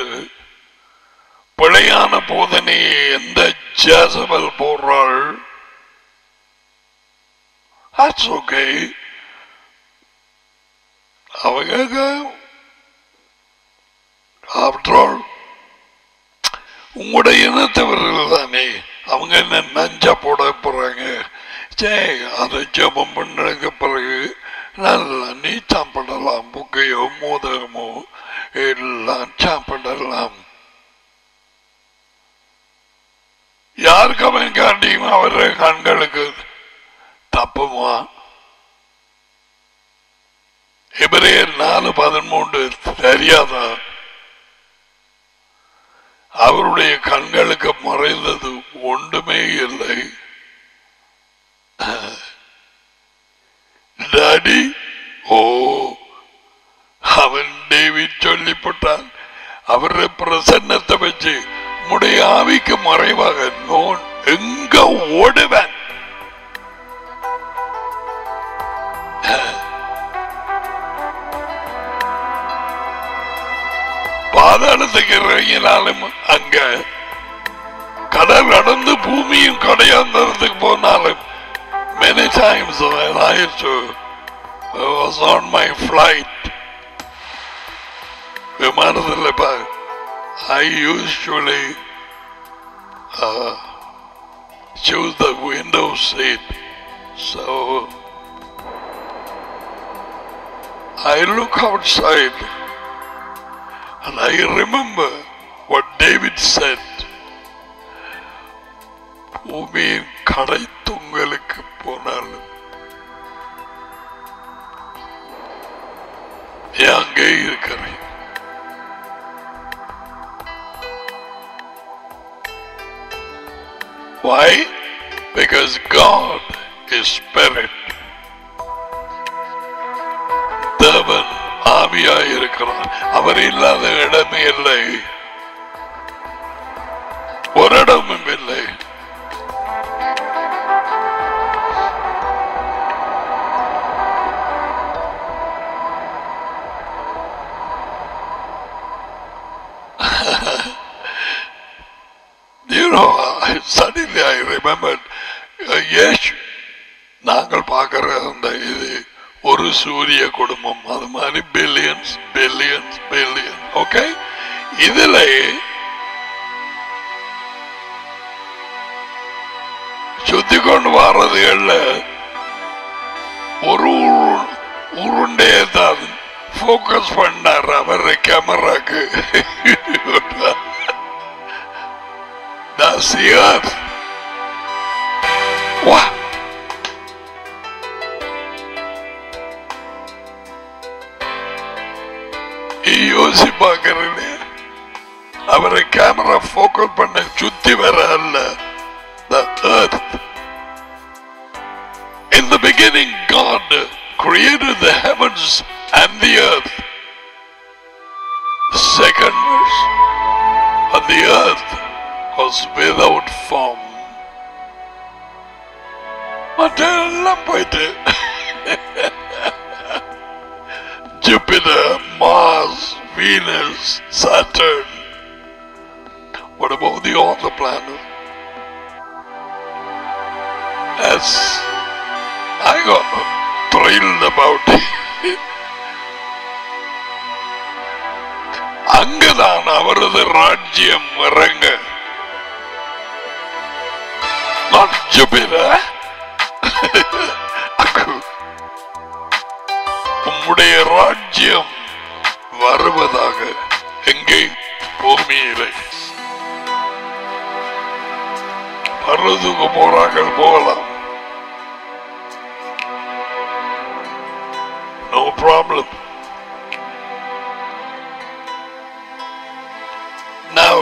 பிழையான போதனையை எந்த ஜேசபல் போடுறாள் That's okay. அவங்க ஆஃப்டர் ஆல் உங்களுடைய இனத்தவர்கள் தானே அவங்க என்ன நஞ்சா போட போறாங்க சே அதை ஜபம் பண்ணதுக்கு பிறகு நல்லா நீ சாப்பிடலாம் புக்கையோ மோதகமோ எல்லாம் சாப்பிடலாம் யாருக்கு அவன் காட்டியும் அவருடைய கண்களுக்கு தப்புமா எபிரேயர் நாலு பதிமூன்று தெரியாதா அவருடைய கண்களுக்கு மறைந்தது ஒன்றுமே இல்லை டாடி ஓ அவன் டேவிட் சொல்லிப்பட்டான் அவருடைய பிரசன்னத்தை வச்சு உடைய ஆவிக்கு மறைவாக நோன் எங்க ஓடுவேன் பாதாளத்துக்கு இறங்கினாலும் அங்க கடல் கடந்து பூமியும் கடையாந்ததுக்கு போனாலும் many times when I used to I was on my flight விமானத்தில் பா I usually uh, choose the window seat so I look outside and I remember what David said பூமியின் கடை தொங்கலுக்கு போனாலும் ஏன் அங்கே இருக்கிறேன் Why? Because God is spirit. தேவன் ஆவியாய் இருக்கிறார் அவர் இல்லாத இடமே இல்லை ஒரு இடமும் இல்லை யேசு நாங்கள் பார்க்கிற அந்த இது ஒரு சூரிய குடும்பம் அது மாதிரி பில்லியன்ஸ் பில்லியன்ஸ் பில்லியன் ஓகே இதுல சுத்தி கொண்டு வர்றதுகள்ல ஒரு உரு- உருண்டையை தான் போக்கஸ் பண்ணார் அவர் கேமராக்கு That's the earth. Wow. யோசிப்பாக்கிறேன் அவரை கேமரா போக்கஸ் பண்ண சுத்தி வர அல்ல the earth. In the beginning, God created the heavens and the earth. Second verse. And the earth was without form. மற்றெல்லாம் போயிட்டு Jupiter, Mars, Venus, Saturn. What about the other planets? Yes, I got thrilled about it. அங்குதான் அவரது ராஜ்யம் இறங்க Not Jupiter. உம்முடைய ராஜ்யம் வருவதாக எங்கே பூமியிலே பரதுக்கு போறார்கள் போகலாம் no problem Now,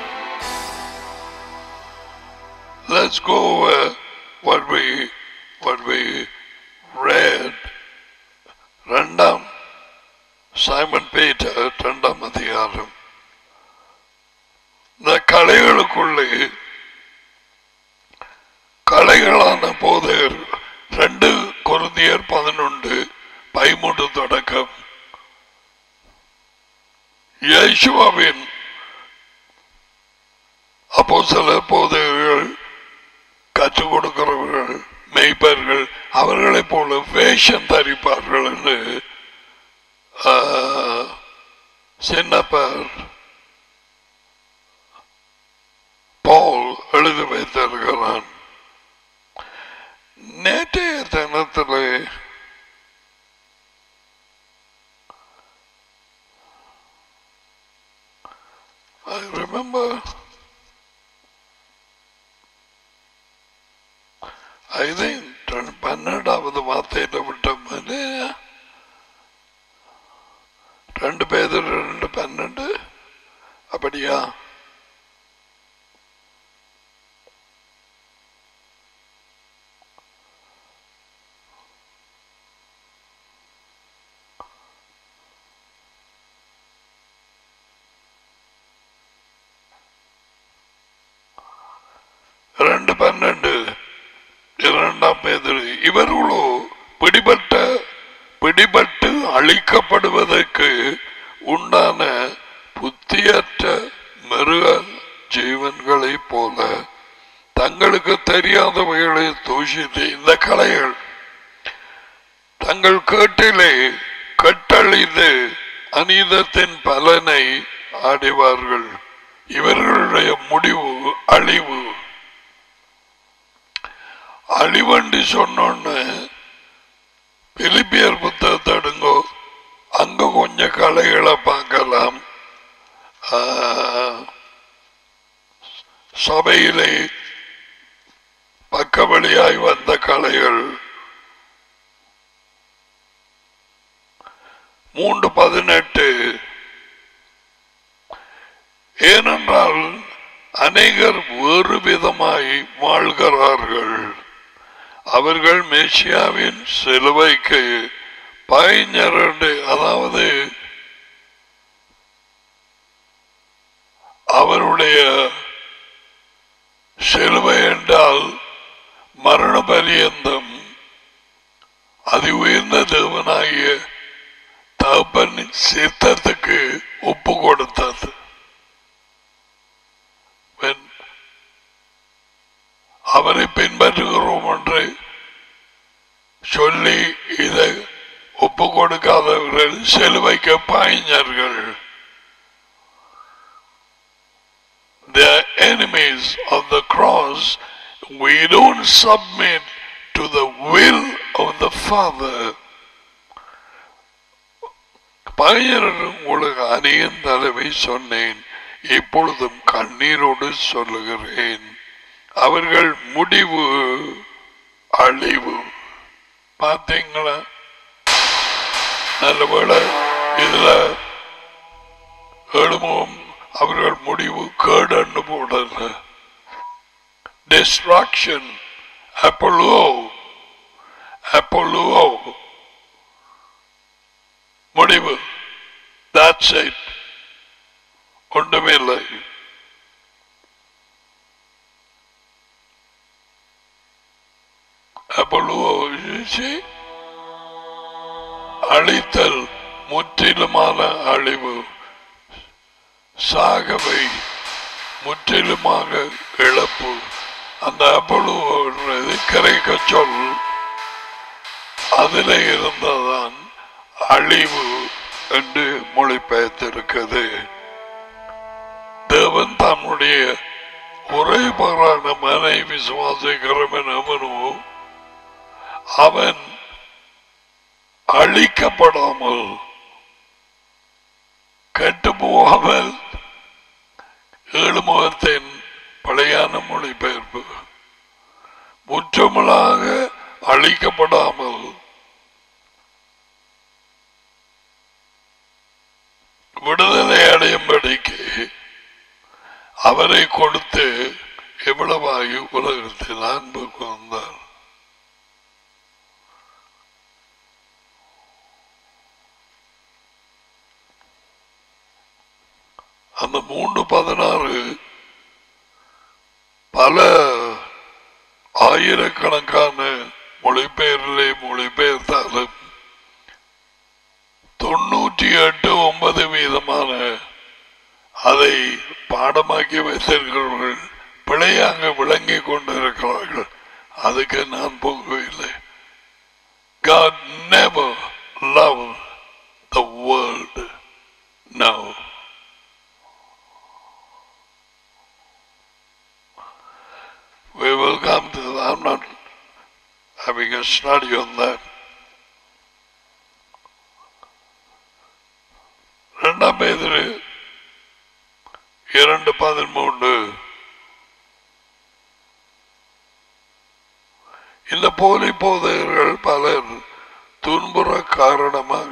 let's go uh, what we what we read. ரெண்டாம் சைமன் பீட்டர் இரண்டாம் அதிகாரம் இந்த கலைகளுக்குள்ளே கலைகளான போதையர் ரெண்டு குருந்தியர் பதினொன்று பதிமூன்று தொடக்கம் யேசுவாவின் அப்போ சில போதையர்கள் கற்றுக் கொடுக்கிறவர்கள் மெய்ப்பர்கள் அவர்களைப் போல வேஷம் தரிப்பார்கள் என்று ஆ, சின்னப்பர் பவுல் எழுதி வைத்திருக்கிறான் நேற்றைய தினத்திலே I remember I think பன்னெண்டாவது வார்த்தையில விட்டோம் இல்லையா? ரெண்டு பேர் ரெண்டு பன்னெண்டு அப்படியா ரெண்டு பன்னெண்டு இரண்டாம் பேதர் இவர்களோ பிடிபட்ட பிடிபட்டு அழிக்கப்படுவதற்கு உண்டான புத்தியற்ற மிருக ஜீவன்களைப் போல தங்களுக்கு தெரியாதவைகளை தூஷித்து இந்த கலைகள் தங்கள் கேட்டிலே கட்டழிந்து அநீதத்தின் பலனை ஆடிவார்கள் இவர்களுடைய முடிவு அழிவு அழிவண்டி சொன்னோன்னு பிலிப்பியர் புத்தகத்தை எடுங்கோ அங்க கொஞ்சம் கலைகளை பார்க்கலாம் ஆ, சபையிலே பக்கவழியாய் வந்த கலைகள் மூன்று பதினெட்டு ஏனென்றால் அநேகர் வேறு விதமாய் வாழ்கிறார்கள் அவர்கள் மேசியாவின் சிலுவைக்கு பயஞரண்டு அதாவது அவருடைய சிலுவை என்றால் மரண பரியந்தம் அதி உயர்ந்த தேவனாகிய தகப்பனின் சித்தத்துக்கு ஒப்பு கொடுத்தது When அவரை பின்பற்ற பின்பற்றுகிறோம் என்று சொல்லி இதை ஒப்பு கொடுக்காதவர்கள் சிலுவைக்கு பாய்ஞர்கள் the enemies of the cross, we don't submit to the will of the Father. பயனர் உங்களுக்கு அநேக தடவை சொன்னேன் இப்பொழுதும் கண்ணீரோடு சொல்லுகிறேன் அவர்கள் முடிவு அழிவு பார்த்தீங்களா நல்லவேளை இதுல எழுமும் அவர்கள் முடிவு கேடன்னு போடல டிஸ்ட்ராக்ஷன் அப்போலோ அப்போலோ முடிவு that's it ஒன்றுமே இல்லை அப்போலோ அழித்தல் முற்றிலுமான அழிவு சாகவை முற்றிலுமாக இழப்பு அந்த அப்பழுவது கரைக்க சொல் அதில் இருந்ததான் அழிவு என்று மொழிபெயர்த்திருக்கிறது தேவன் தன்னுடைய ஒரே பாரான மனை விசுவாசிக்கிறவன் அவனோ அவன் அழிக்கப்படாமல் கெட்டு போகாமல் ஏழு முகத்தின் பழையான மொழிபெயர்ப்பு முற்றமுளாக அழிக்கப்படாமல் விடுதலை அடையும்படிக்கு அவரை கொடுத்து எவ்வளவாகி உலகத்தில் அன்பு வந்தார் அந்த மூன்று பதினாறு பல ஆயிரக்கணக்கான மொழிபெயரிலே மொழிபெயர்த்தாலும் தொண்ணூற்றி எட்டு ஒன்பது வீதமான அதை பாடமாக்கி வைத்திருக்கிறவர்கள் பிழையாக விளங்கிக் கொண்டிருக்கிறார்கள் அதுக்கு நான் போகவில்லை God never loved the world. No. We will come to that. I'm not having a study on that. இரண்டாம் பேதிரு இரண்டு பதிமூன்று இந்த போலி போதையர்கள் பலர் துன்புற காரணமாக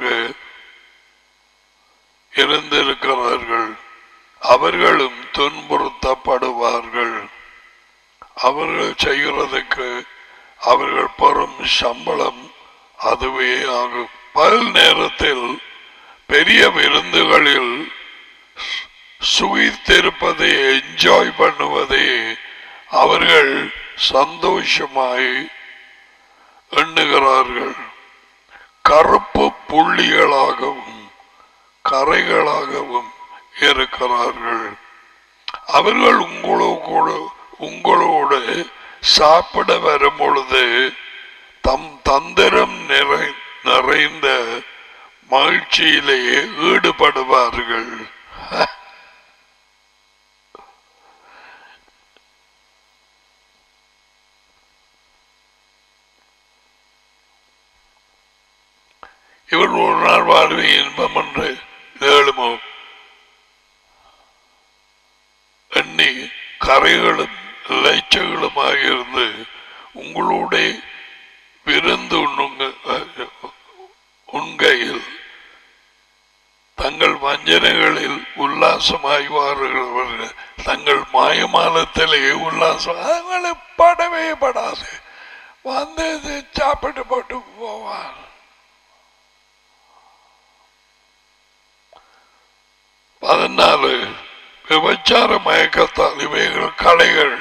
இருந்திருக்கிறார்கள் அவர்களும் துன்புறுத்தப்படுவார்கள் அவர்கள் செய்கிறதுக்கு அவர்கள் பெறும் சம்பளம் அதுவே ஆகும் பகல் நேரத்தில் பெரிய விருந்துகளில் சுகித்திருப்பதை என்ஜாய் பண்ணுவதை அவர்கள் சந்தோஷமாய் எண்ணுகிறார்கள் கருப்பு புள்ளிகளாகவும் கரைகளாகவும் இருக்கிறார்கள் அவர்கள் உங்களோடு உங்களோடு சாப்பிட வரும் பொழுது தம் தந்திரம் நிறை நிறைந்த மகிழ்ச்சியிலேயே ஈடுபடுவார்கள் இவர் ஒரு நாள் வாழ்வை இன்பம் என்று ஏழுமோ எண்ணி கரைகளும் இலைச்சகளுமாக இருந்து உங்களோட விருந்து உண்ணுங்க உண்கையில் தங்கள் வஞ்சனைகளில் உல்லாசமாய் வாருகிறவர்கள் தங்கள் மாயமானத்திலே உல்லாசம் அவங்களுக்கு படவே படாது வந்து இது சாப்பிட்டு போட்டு போவார் பதினாலு விபச்சார மயக்கத்தால் இவைகள் கலைகள்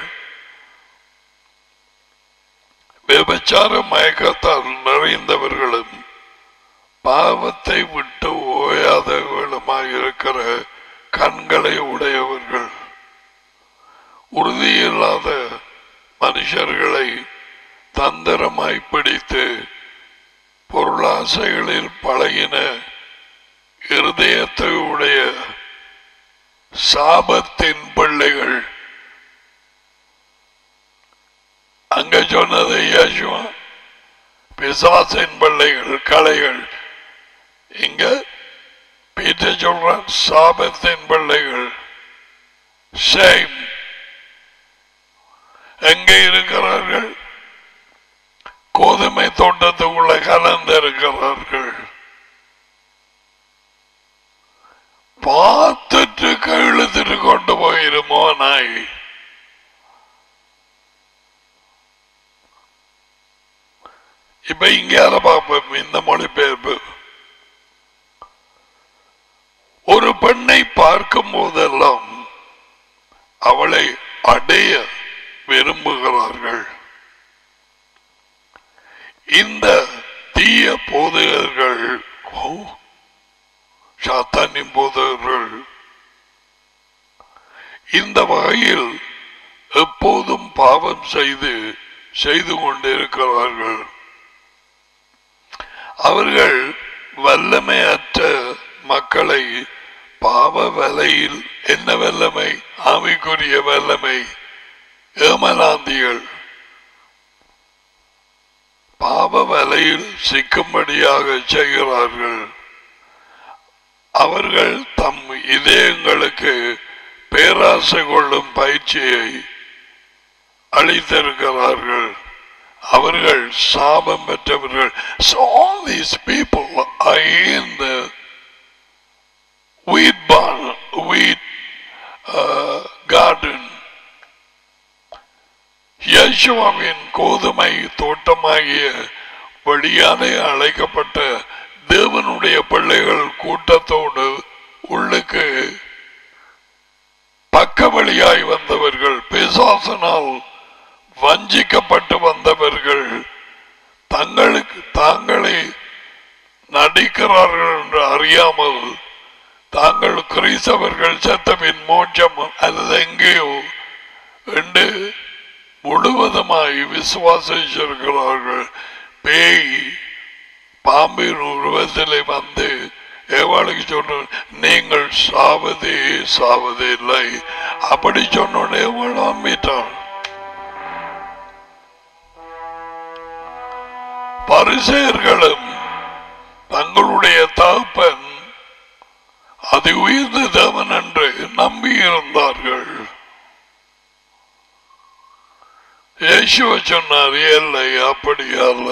விபச்சார மயக்கத்தால் நிறைந்தவர்களும் பாவத்தை விட்டு ஓயாதவர்களுமாய் இருக்கிற கண்களை உடையவர்கள் உறுதியில்லாத மனுஷர்களை தந்திரமாய் பிடித்து பொருளாசைகளில் பழகின இருதயத்தை உடைய சாபத்தின் பிள்ளைகள் அங்க சொன்னது யேசுவா பிசாசின் பிள்ளைகள் கலைகள் இங்க பீட்ட சொல்றான் சாபத்தின் பிள்ளைகள் ஷேம் எங்கே இருக்கிறார்கள் கோதுமை தோட்டத்துக்குள்ள கலந்திருக்கிறார்கள் பார்த்துட்டு கழுத்துட்டு கொண்டு போயிருமோ நாய் இப்ப இங்க அதை பார்ப்போம் இந்த மொழிபெயர்ப்பு ஒரு பெண்ணை பார்க்கும் போதெல்லாம் அவளை அடைய விரும்புகிறார்கள் இந்த தீய போதகர்கள் ஓ, சாத்தானின் போதகர்கள் இந்த வகையில் எப்போதும் பாவம் செய்து செய்து கொண்டிருக்கிறார்கள் அவர்கள் வல்லமையற்ற மக்களை பாவ வலையில் என்ன வல்லமை ஆவிக்குரிய வல்லமை ஏமலாந்திகள் பாவ வலையில் சிக்கும்படியாக செய்கிறார்கள் அவர்கள் தம் இதயங்களுக்கு பேராசை கொள்ளும் பயிற்சியை அளித்திருக்கிறார்கள் அவர்கள் சாபம் பெற்றவர்கள் So all these people are in the wheat barn, wheat uh, garden. யேசுவாவின் கோதுமை தோட்டமாகிய வழியாலே அழைக்கப்பட்ட தேவனுடைய பிள்ளைகள் கூட்டத்தோடு உள்ளுக்கு பக்க வழியாய் வந்தவர்கள் பிசாசனால் வஞ்சிக்கப்பட்டு வந்தவர்கள் தங்களுக்கு தாங்களே நடிக்கிறார்கள் என்று அறியாமல் தாங்கள் கிறிஸ்தவர்கள் செத்தபின் மோட்சம் அல்லது எங்கேயோ என்று முழுவதுமாய் விசுவாசிச்சிருக்கிறார்கள் பேய் பாம்பின் உருவத்திலே வந்து எவாளுக்கு சொன்ன நீங்கள் சாவதே சாவதே இல்லை அப்படி சொன்னோடனே எவள் நம்பிட்டான் பரிசெயர்களும் தங்களுடைய தகப்பன் அதி உயர்ந்த தேவன் என்று நம்பியிருந்தார்கள் இயேசுவ சொன்னார் இல்லை அப்படி அல்ல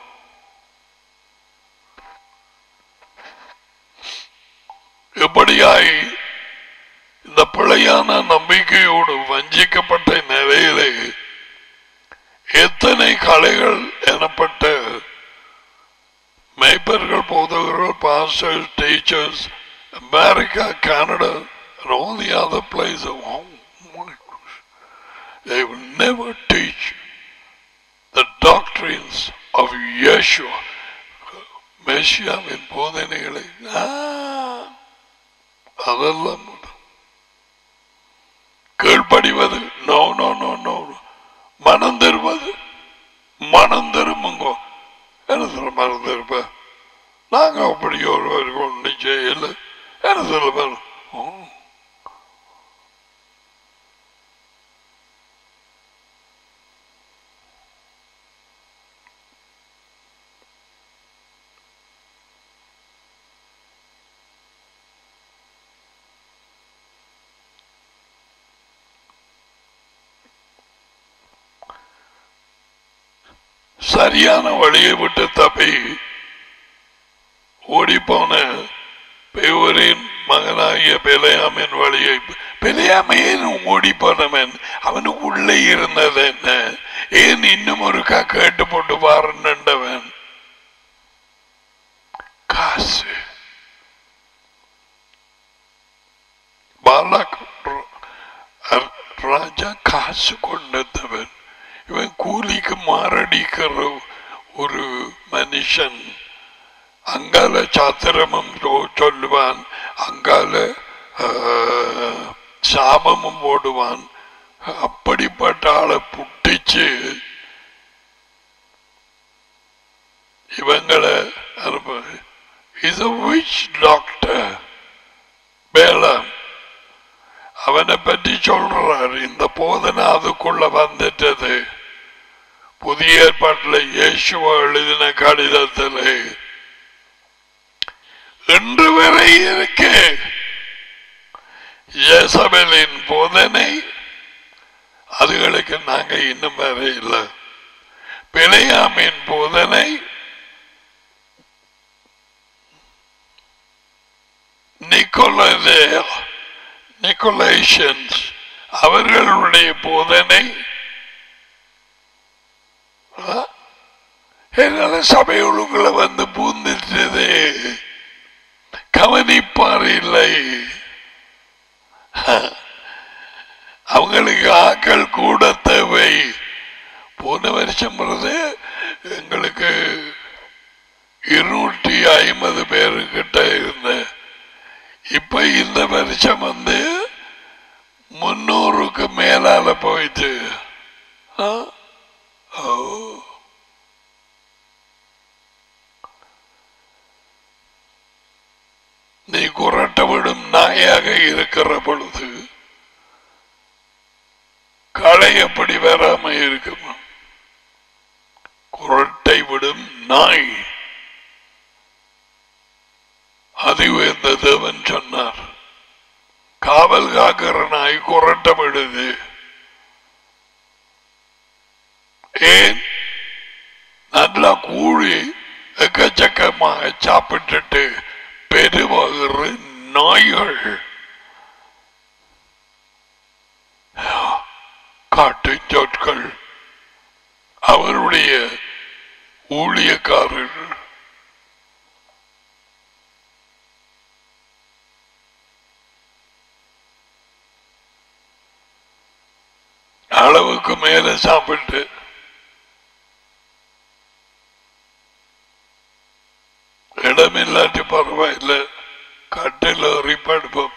எப்படியாய் இந்த பிழையான நம்பிக்கையோடு வஞ்சிக்கப்பட்ட நிலையிலே எத்தனை கலைகள் எனப்பட்ட மேய்ப்பர்கள் போதகர்கள் pastors teachers America Canada and all the other places oh my gosh they will never teach the doctrines of Yeshua மெஷியாவின் போதனைகளை ஆ, அதெல்லாம் கீழ்ப்படிவது நோ நோ நோ நோ மனம் தருவது மனம் தருமுங்கோ என்ன மனம் தருப்ப நாங்க அப்படி ஒருவர் கொண்டு செய்யல என்ன சொல்ல பாரு ஓ. சரியான வழியை விட்டு தப்பி ஓடிப்போன பேவரின் மகனாகிய பெலையாமின் வழியை பெலையாமையேன் ஓடி போனவன் அவனுக்கு உள்ளே இருந்தது என்ன ஏன் இன்னும் ஒருக்கா கேட்டு போட்டு பாருண்டவன் காசு பாலக் ர- ராஜா காசு கொண்டவன் இவன் கூலிக்கு மாரடிக்கிற ஒரு மனுஷன் அங்கால சாத்திரமும் சொ- சொல்லுவான் அங்கால ஆ, சாபமும் போடுவான் அப்படிப்பட்ட ஆளை புட்டிச்சு is a witch doctor Balaam அவனை பற்றி சொல்றார் இந்த போதனை அதுக்குள்ள வந்துட்டது புதிய ஏற்பாட்டில் இயேசுவ எழுதின கடிதத்தில் இன்று வரை இருக்கு இயேசபேலின் போதனை அதுகளுக்கு நாங்க இன்னும் வர இல்லை பிழையாமின் போதனை நிக்கோலதே நிக்கோலேஷன்ஸ் அவர்களுடைய போதனை ஆ? என்னால சபை ஒழுங்குல வந்து பூந்துட்டது கவனிப்பார் இல்லை அவங்களுக்கு ஆக்கள் கூட தேவை போன வருஷம் பொழுது எங்களுக்கு இருநூற்றி ஐம்பது பேரு கிட்ட இருந்த இப்ப இந்த வருஷம் வந்து முன்னூறுக்கு மேலால போயிட்டு ஆ? ஓ. நீ குரட்ட விடும் நாயாக இருக்கிற பொழுது களை எப்படி வராம இருக்கும் குரட்டை விடும் நாய் அது உயர்ந்த தேவன் சொன்னார் காவல் காக்கிற நாய் குரட்ட விடுது ஏன் நல்லா கூழி எக்கச்சக்கமாக சாப்பிட்டுட்டு பெருவகிற நாய்கள் காட்டு சொற்கள் அவருடைய ஊழியக்காரர்கள் அளவுக்கு மேல சாப்பிட்டு இடமில்லாட்டி பரவாயில்ல கட்டில் ஏறி படுப்போம்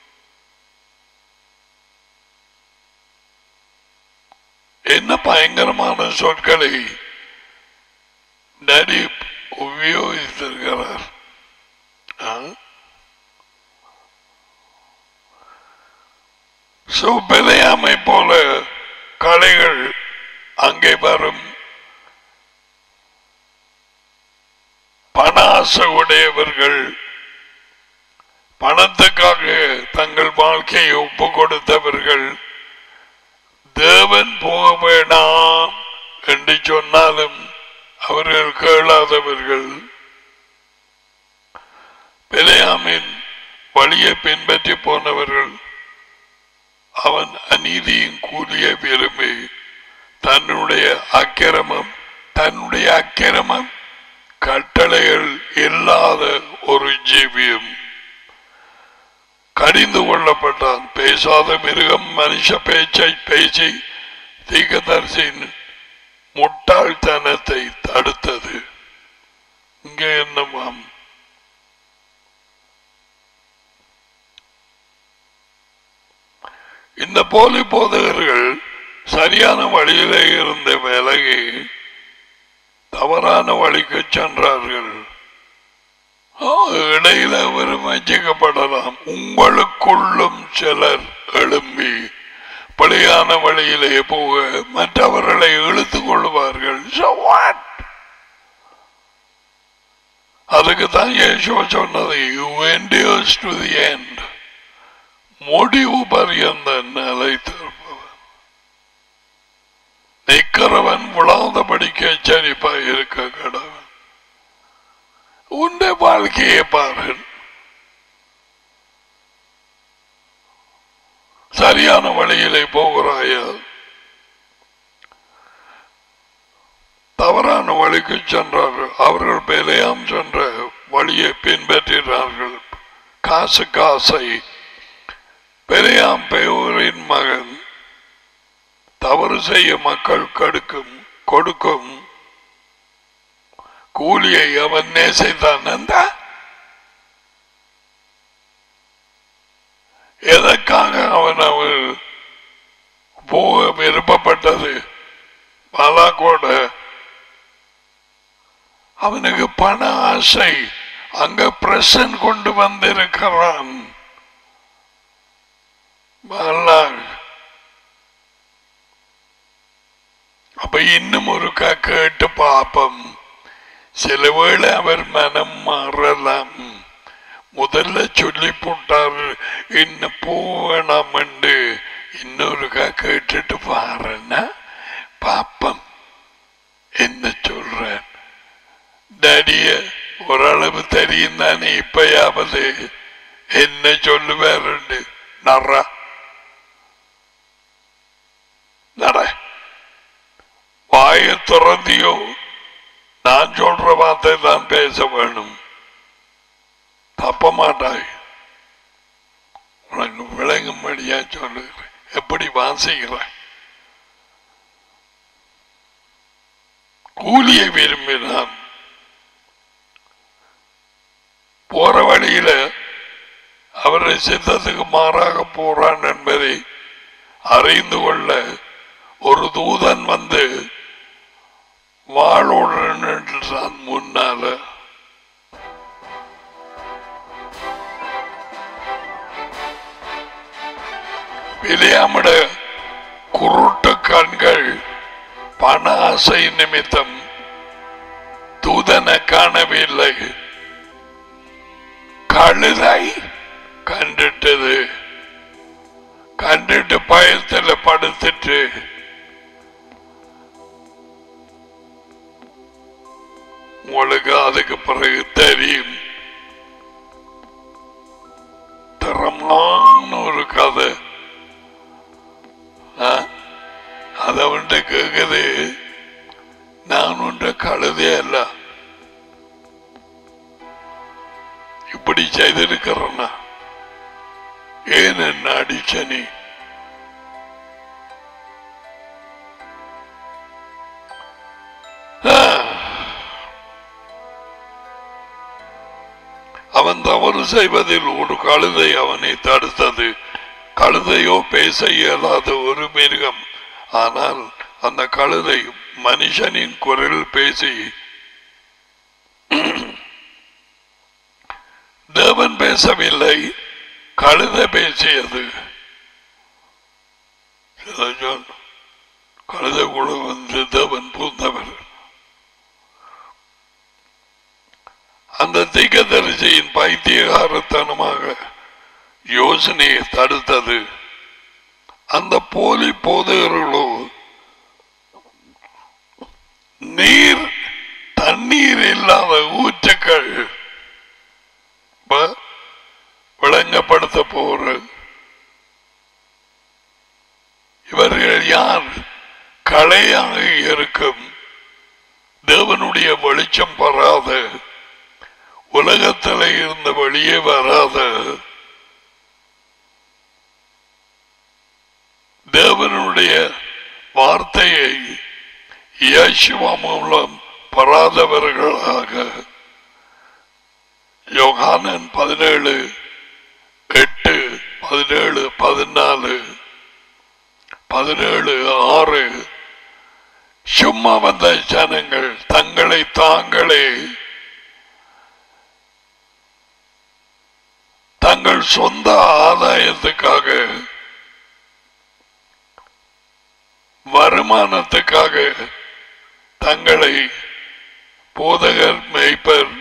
என்ன பயங்கரமான சொற்களை டேடி உபயோகித்திருக்கிறார் ஆ? So, பிழையாமை போல கலைகள் அங்கே வரும் பணாசை உடையவர்கள் பணத்துக்காக தங்கள் வாழ்க்கையை ஒப்பு கொடுத்தவர்கள் தேவன் போக வேண்டாம் என்று சொன்னாலும் அவர்கள் கேளாதவர்கள் பிழையாமின் வழியை பின்பற்றி போனவர்கள் அவன் அநீதியின் கூலிய விரும்பி தன்னுடைய அக்கிரமம் தன்னுடைய அக்கிரமம் கட்டளைகள் இல்லாத ஒரு ஜீவியம் கடிந்து கொள்ளப்பட்டான் பேசாத மிருகம் மனுஷ பேச்சை பேசி தீக்கதரிசின் முட்டாள்தனத்தை தடுத்தது இங்கே என்னமாம் இந்த போலி போதகர்கள் சரியான வழியிலே இருந்த விலகி தவறான வழிக்கு சென்றார்கள் ஆ, இடையில அவர் வஞ்சிக்கப்படலாம் உங்களுக்குள்ளும் சிலர் எழும்பி பழியான வழியிலே போக மற்றவர்களை இழுத்துக் கொள்வார்கள் So what? அதுக்கு தான் இயேசுவ சொன்னது you endures to the end முடிவு பரியந்த நிலைத்திருப்பவன் நிக்கிறவன் விழாதபடிக்கு எச்சரிப்பாய் இருக்க கடவன் உன்னை வாழ்க்கையை பாரு சரியான வழியிலே போகிறாயா தவறான வழிக்கு சென்றார்கள் அவர்கள் பேலையாம் சென்ற வழியை பின்பற்றினார்கள் காசு காசை பெரியாம் பெயோரின் மகன் தவறு செய்ய மக்கள் கடுக்கும் கொடுக்கும் கூலியை அவன் நேசித்தான் அந்த எதற்காக அவன் அவன் போக விருப்பப்பட்டது பாலாக்கோட அவனுக்கு பண ஆசை அங்க பிரசன் கொண்டு வந்திருக்கிறான் வாழ்நாள். அப்ப இன்னும் ஒரு கேட்டு பாப்பம் சில வேளை அவர் மனம் மாறலாம் முதல்ல சொல்லி போட்டார் என்ன போவேணாம் என்று இன்னொருக்கா கேட்டுட்டு பாருன்னா பாப்பம் என்ன சொல்றேன் டேடிய ஓரளவு தெரியும் தானே இப்பயாவது என்ன சொல்லுவாருண்டு நர்றா நட வாயை திறந்தியோ நான் சொல்ற வார்த்தை தான் பேச வேணும் தப்ப மாட்டாய் உனக்கு விளங்கும்படியா சொல்லுகிறேன் எப்படி வாசிக்கிறேன் கூலியை விரும்பினான் போற வழியில அவரை சித்தத்துக்கு மாறாக போறான் என்பதை அறிந்து கொள்ள ஒரு தூதன் வந்து வாளோடு நின்றான் முன்னால விலையாமிட குருட்டு கண்கள் பண ஆசை நிமித்தம் தூதனை காணவில்லை கழுதை கண்டுட்டது கண்டுட்டு பயத்துல படுத்துட்டு உங்களுக்கு அதுக்கு பிறகு தெரியும் தரமான ஒரு கதை ஆ? அதை வந்து கேக்குது நான் ஒன்ற கழுதே அல்ல இப்படி செய்திருக்கிறேன்னா ஏன் என்ன அடிச்ச நீ ஆ. அவன் தவறு செய்வதில் ஒரு கழுதை அவனை தடுத்தது கழுதையோ பேச இயலாத ஒரு மிருகம் ஆனால் அந்த கழுதை மனுஷனின் குரல் பேசி தேவன் பேசவில்லை கழுதை பேசியது சிலஜான் கழுதை கூட வந்து தேவன் பூந்தவர் அந்த திகதரிசியின் பைத்தியகாரத்தனமாக யோசனையை தடுத்தது அந்த போலி போதகர்களோ நீர் தண்ணீர் இல்லாத ஊற்றுக்கள் இப்ப விளங்கப்படுத்த போற இவர்கள் யார் கலையாக இருக்கும் தேவனுடைய வெளிச்சம் பெறாத உலகத்தில் இருந்த வெளியே வராத தேவனுடைய வார்த்தையை இயேசுவா மூலம் பெறாதவர்களாக யோகானன் பதினேழு எட்டு பதினேழு பதினாலு பதினேழு ஆறு சும்மா வந்த ஜனங்கள் தங்களை தாங்களே தங்கள் சொந்த ஆதாயத்துக்காக வருமானத்துக்காக தங்களை போதகர் மேய்ப்பர்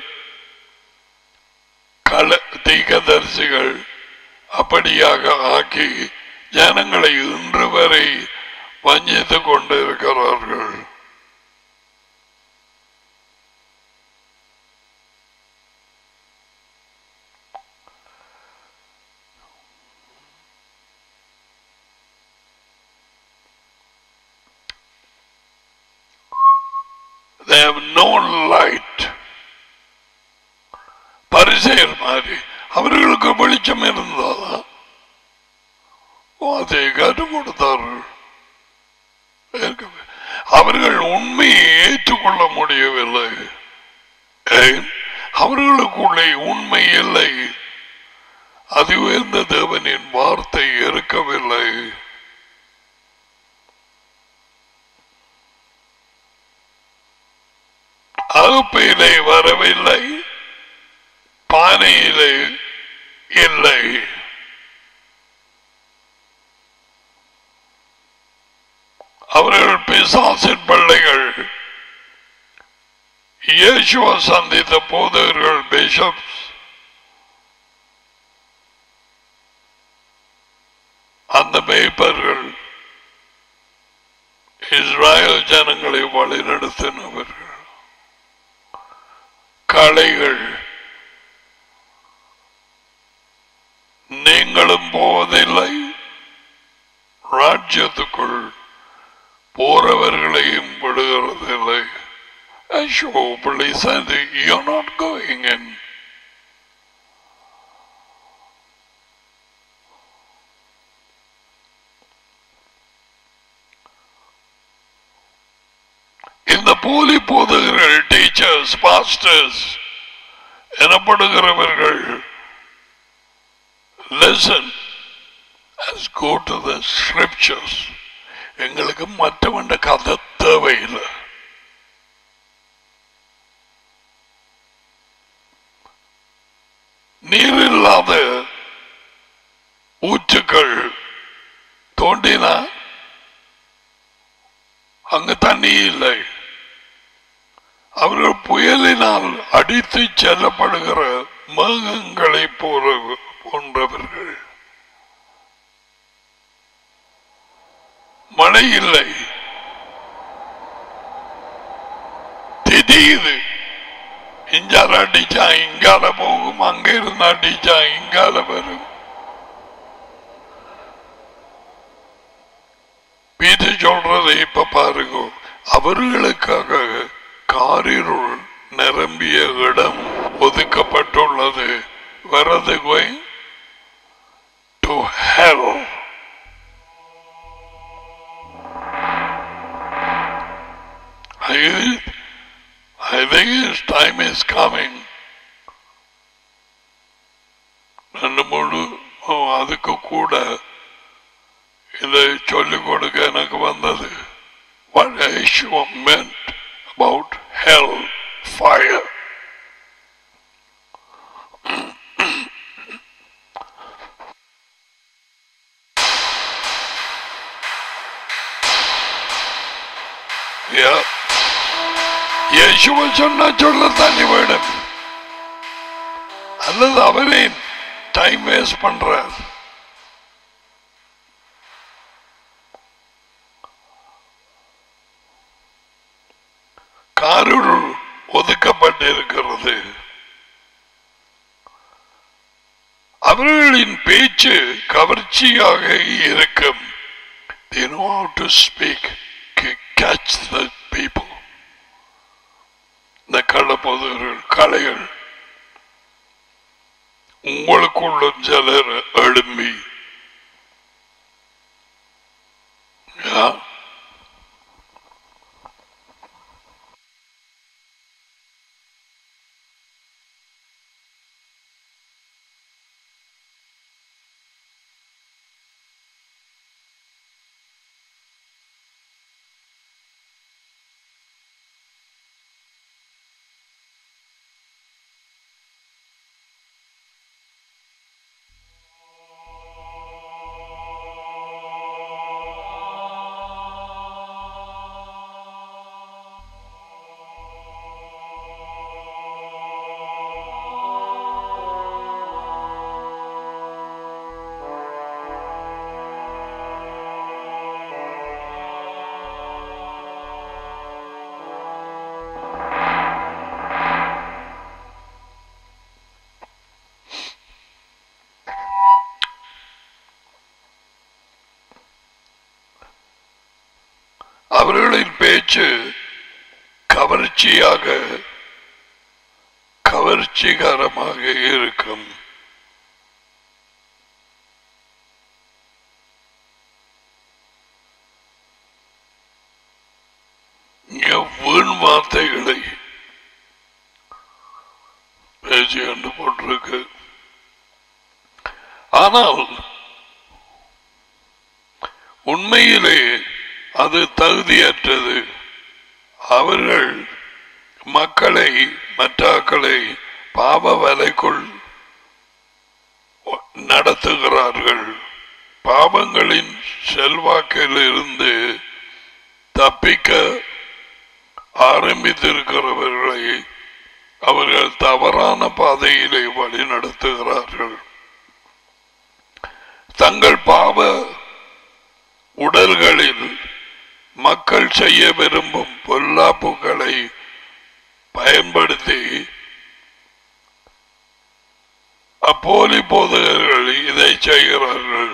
கள தீகதரிசிகள் அப்படியாக ஆக்கி ஜனங்களை இன்று வரை வஞ்சித்துக் கொண்டிருக்கிறார்கள் They have no light. பரிசெயர் மாதிரி அவர்களுக்கு வெளிச்சம் இருந்ததா அதை கற்றுக் கொடுத்தார்கள் ஏற்கனவே. அவர்கள் உண்மையை ஏற்றுக்கொள்ள முடியவில்லை ஏன்? அவர்களுக்குள்ளே உண்மை இல்லை அது உயர்ந்த தேவனின் வார்த்தை இருக்கவில்லை அகப்பையிலே வரவில்லை பானையிலே இல்லை அவர்கள் பிசாசின் பிள்ளைகள் இயேசுவை சந்தித்த போதகர்கள் பிஷப்ஸ் அந்த மேய்ப்பர்கள் இஸ்ராயல் ஜனங்களை வழிநடத்தினவர்கள் கலைகள் நீங்களும் போவதில்லை ராஜ்யத்துக்குள் போறவர்களையும் விடுகிறதில்லை ஐயோ பிள்ளை sir you're not going in இந்த போலி போதகர்கள் டீச்சர்ஸ் பாஸ்டர்ஸ் எனப்படுகிறவர்கள் lesson go to the scriptures எங்களுக்கு மற்றவண்ட கதை தேவையில்லை நீர் இல்லாத ஊற்றுக்கள் தோண்டினா அங்கு தண்ணி இல்லை அவர்கள் புயலினால் அடித்து செல்லப்படுகிற மேகங்களை போல போன்றவர்கள் மழை இல்லை திடீர் இஞ்சால அடிச்சா இங்கால போகும் அங்க இருந்து அடிச்சா இங்கால வரும் பீட்டு சொல்றதை இப்ப பாருங்க அவர்களுக்காக காரிருள் நிரம்பிய இடம் ஒதுக்கப்பட்டுள்ளது வரது going to hell I, I think his time is coming. ரெண்டு மூணு ஓ, அதுக்கு கூட இதை சொல்லிக் கொடுக்க எனக்கு வந்தது what Yeshua meant about hell fire yeah യേശുവ சொன்னா சொல்லத்தானே வேணும் அல்லது அவரே டைம் வேஸ்ட் பண்றார் காருள் ஒதுக்கப்பட்டிருக்கிறது அவர்களின் பேச்சு கவர்ச்சியாக இருக்கும் They know how to speak, ca- catch the people. இந்த கள்ளப்போதர்கள் கலைகள் உங்களுக்குள்ள சிலர் எழும்பி Yeah. அவர்களின் பேச்சு கவர்ச்சியாக கவர்ச்சிகரமாக இருக்கும் இங்க வீண் வார்த்தைகளை பேச்சு என்று போட்டிருக்கு ஆனால் உண்மையிலே அது தகுதியற்றது அவர்கள் மக்களை மற்றாக்களை பாவ வலைக்குள் நடத்துகிறார்கள் பாவங்களின் செல்வாக்கில் இருந்து தப்பிக்க ஆரம்பித்திருக்கிறவர்களை அவர்கள் தவறான பாதையிலே வழி நடத்துகிறார்கள் தங்கள் பாவ உடல்களில் மக்கள் செய்ய விரும்பும் பொல்லாப்புகளை பயன்படுத்தி அப்போலி போதகர்கள் இதை செய்கிறார்கள்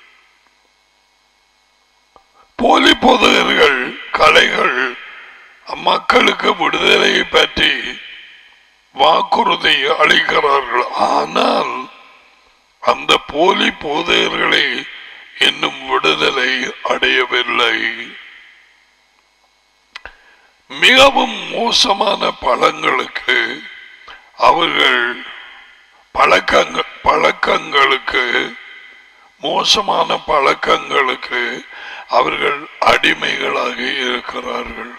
போலி போதகர்கள் கலைகள் மக்களுக்கு விடுதலையை பற்றி வாக்குறுதி அளிக்கிறார்கள் ஆனால் அந்த போலி போதகர்களை இன்னும் விடுதலை அடையவில்லை மிகவும் மோசமான பழங்களுக்கு அவர்கள் பழக்கங்க பழக்கங்களுக்கு மோசமான பழக்கங்களுக்கு அவர்கள் அடிமைகளாக இருக்கிறார்கள்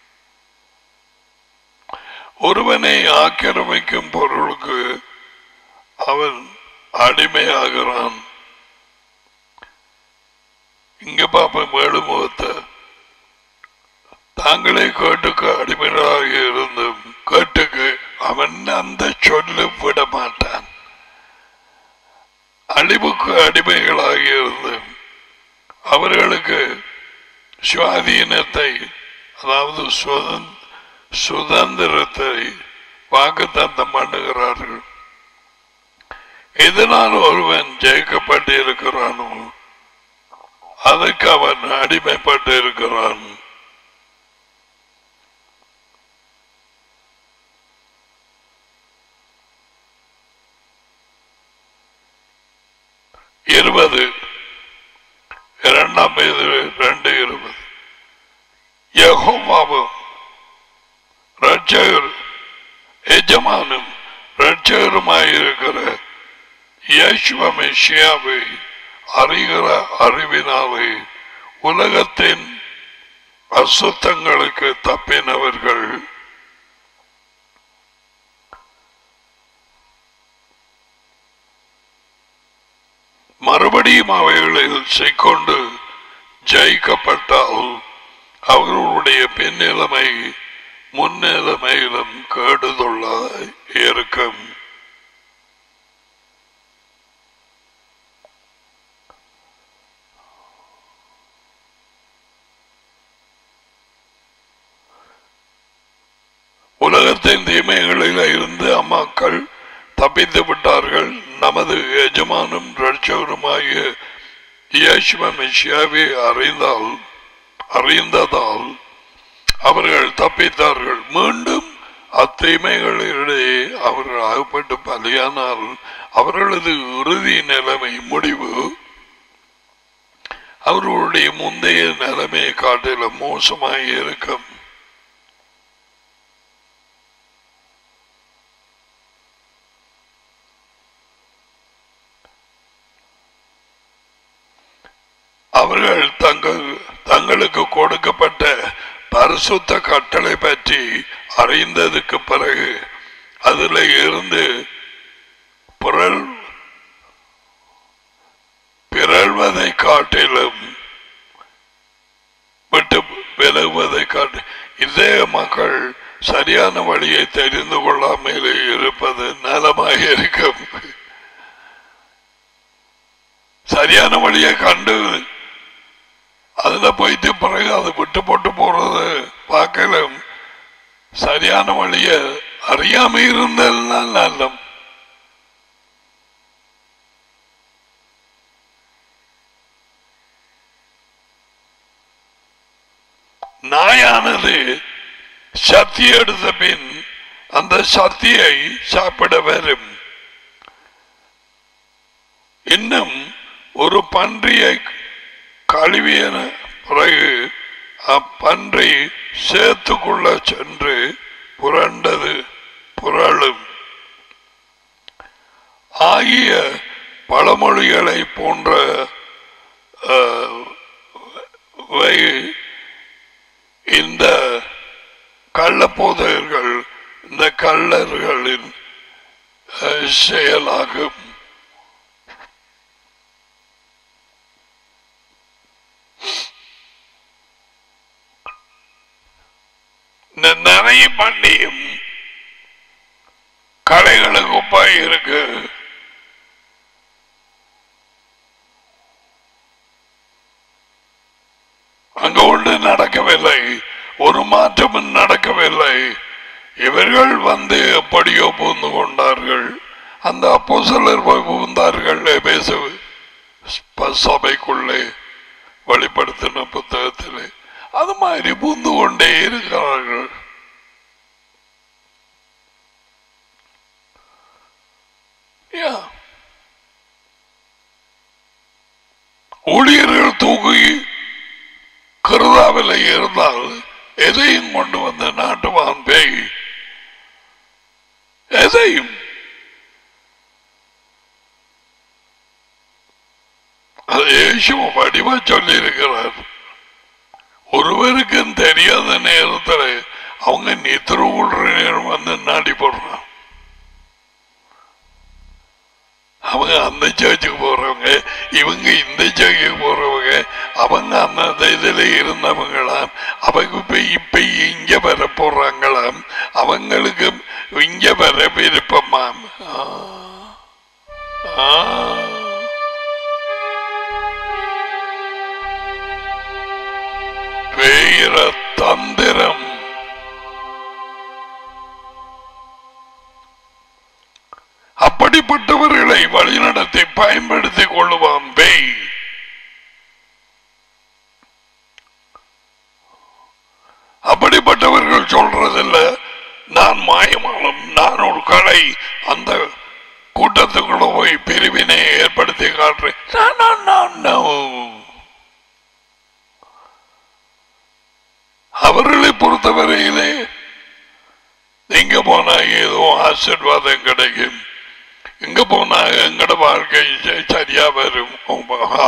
ஒருவனை ஆக்கிரமிக்கும் பொருளுக்கு அவன் அடிமையாகிறான் இங்க பாப்ப மேலுமுகத்தை தாங்களே கேட்டுக்கு அடிமைகளாக இருந்தும் கேட்டுக்கு அவன் அந்த சொல்லு விட மாட்டான் அழிவுக்கு அடிமைகளாக இருந்து அவர்களுக்கு சுவாதீனத்தை அதாவது சுதந்திர சுதந்திரத்தை வாக்குத்தத்தம் பண்ணுகிறார்கள் இதனால் ஒருவன் ஜெயிக்கப்பட்டு இருக்கிறானோ அதுக்கு அவன் அடிமைப்பட்டு இருக்கிறான் இருபது இரண்டாம் இது ரெண்டு இருபது யெகோவாவும் ரட்சகர் எஜமானும் ரட்சகருமாயிருக்கிற யேசுவமிஷியாவை அறிகிற அறிவினாலே உலகத்தின் அசுத்தங்களுக்கு தப்பினவர்கள் மறுபடியும் அவைகளில் சிக்கொண்டு ஜெயிக்கப்பட்டால் அவர்களுடைய பின்னிலைமை முன்னிலைமையிலும் கேடுதுள்ள இருக்கும் உலகத்தின் தீமைகளில் இருந்து அம்மாக்கள் தப்பித்து விட்டார்கள் நமது எஜமானும் ரட்சகருமாகிய இயேசுவ மெஷியாவை அறிந்தால் அறிந்ததால் அவர்கள் தப்பித்தார்கள் மீண்டும் அத்தீமைகளிடையே அவர்கள் அகப்பட்டு பலியானால் அவர்களது இறுதி நிலைமை முடிவு அவர்களுடைய முந்தைய நிலைமையை காட்டிலும் மோசமாக இருக்கும் அவர்கள் தங்கள் தங்களுக்கு கொடுக்கப்பட்ட பரிசுத்த கட்டளை பற்றி அறிந்ததுக்கு பிறகு அதில் இருந்து பிறல் பிறழ்வதை காட்டிலும் விட்டு விலகுவதை காட்டி இதே மக்கள் சரியான வழியை தெரிந்து கொள்ளாமல் இருப்பது நலமாக இருக்கும் சரியான வழியை கண்டு அதுல போயிட்டு பிறகு அதை விட்டு போட்டு போறது பார்க்கலாம் சரியான வழிய அறியாம இருந்ததுனால் நல்லம் நாயானது சக்தி எடுத்த பின் அந்த சக்தியை சாப்பிட வரும் இன்னும் ஒரு பன்றியை கழுவிய பிறகு அப்பன்றை சேர்த்துக்குள்ள சென்று புரண்டது புரளும் ஆகிய பழமொழிகளை போன்ற அஹ், வை இந்த கள்ளப்போதகர்கள் இந்த கள்ளர்களின் அஹ், செயலாகும் நிறைய பண்ணியும் கடைகளுக்கு போய் இருக்கு அங்க ஒன்று நடக்கவில்லை ஒரு மாற்றமும் நடக்கவில்லை இவர்கள் வந்து எப்படியோ புகுந்து கொண்டார்கள் அந்த அப்போஸ்தலர் போய் புகுந்தார்கள் பேச சபைக்குள்ளே வெளிப்படுத்தின புத்தகத்திலே அது மாதிரி புகுந்து கொண்டே இருக்கிறார்கள் Yeah. ஊழியர்கள் தூக்கி கருதாவில் இருந்தால் எதையும் கொண்டு வந்த நாட்டுவான் பேய் எதையும் அது இயேசு வடிவா சொல்லி இருக்கிறார் ஒருவருக்கும் தெரியாத நேரத்தில் அவங்க நித்திர விடுற நேரம் வந்து நாடி போடுறான் அவங்க அந்த சர்ச்சுக்கு போறவங்க இவங்க இந்த சர்ச்சுக்கு போறவங்க அவங்க அந்த இதுல இருந்தவங்களாம் அவங்க இப்ப இப்ப இங்க வர போறாங்களாம் அவங்களுக்கு இங்க வர விருப்பமாம் ஆ. ஆ. பேர தந்திரம் அப்படிப்பட்டவர்களை வழிநடத்தி பயன்படுத்திக் கொள்ளுவான் பேய் அப்படிப்பட்டவர்கள் சொல்றதில்ல நான் மாயமானம் நான் ஒரு கலை அந்த கூட்டத்துக்குள்ள போய் பிரிவினை ஏற்படுத்தி காட்டுறேன் No, no, no, no. அவர்களை பொறுத்தவரையிலே எங்க போனா ஏதோ ஆசீர்வாதம் கிடைக்கும் எங்க போனா எங்கட வாழ்க்கை ச- சரியா வரும் ஆ.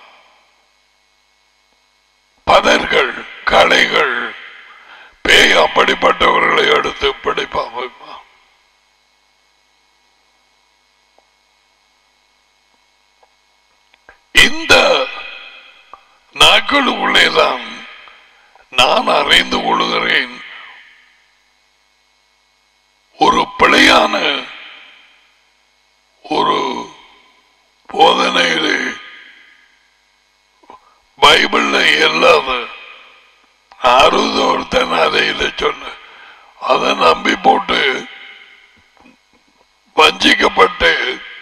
பதர்கள் கலைகள் பேய் அப்படிப்பட்டவர்களை எடுத்து பிடிப்பாங்க இந்த நாட்களுக்குள்ளேதான் நான் அறிந்து கொள்கிறேன் ஒரு பிழையான ஒரு போதனையிலே பைபிள்ல இல்லாத அறுபது ஒருத்தன் அதை இதை சொன்ன அதை நம்பி போட்டு வஞ்சிக்கப்பட்டு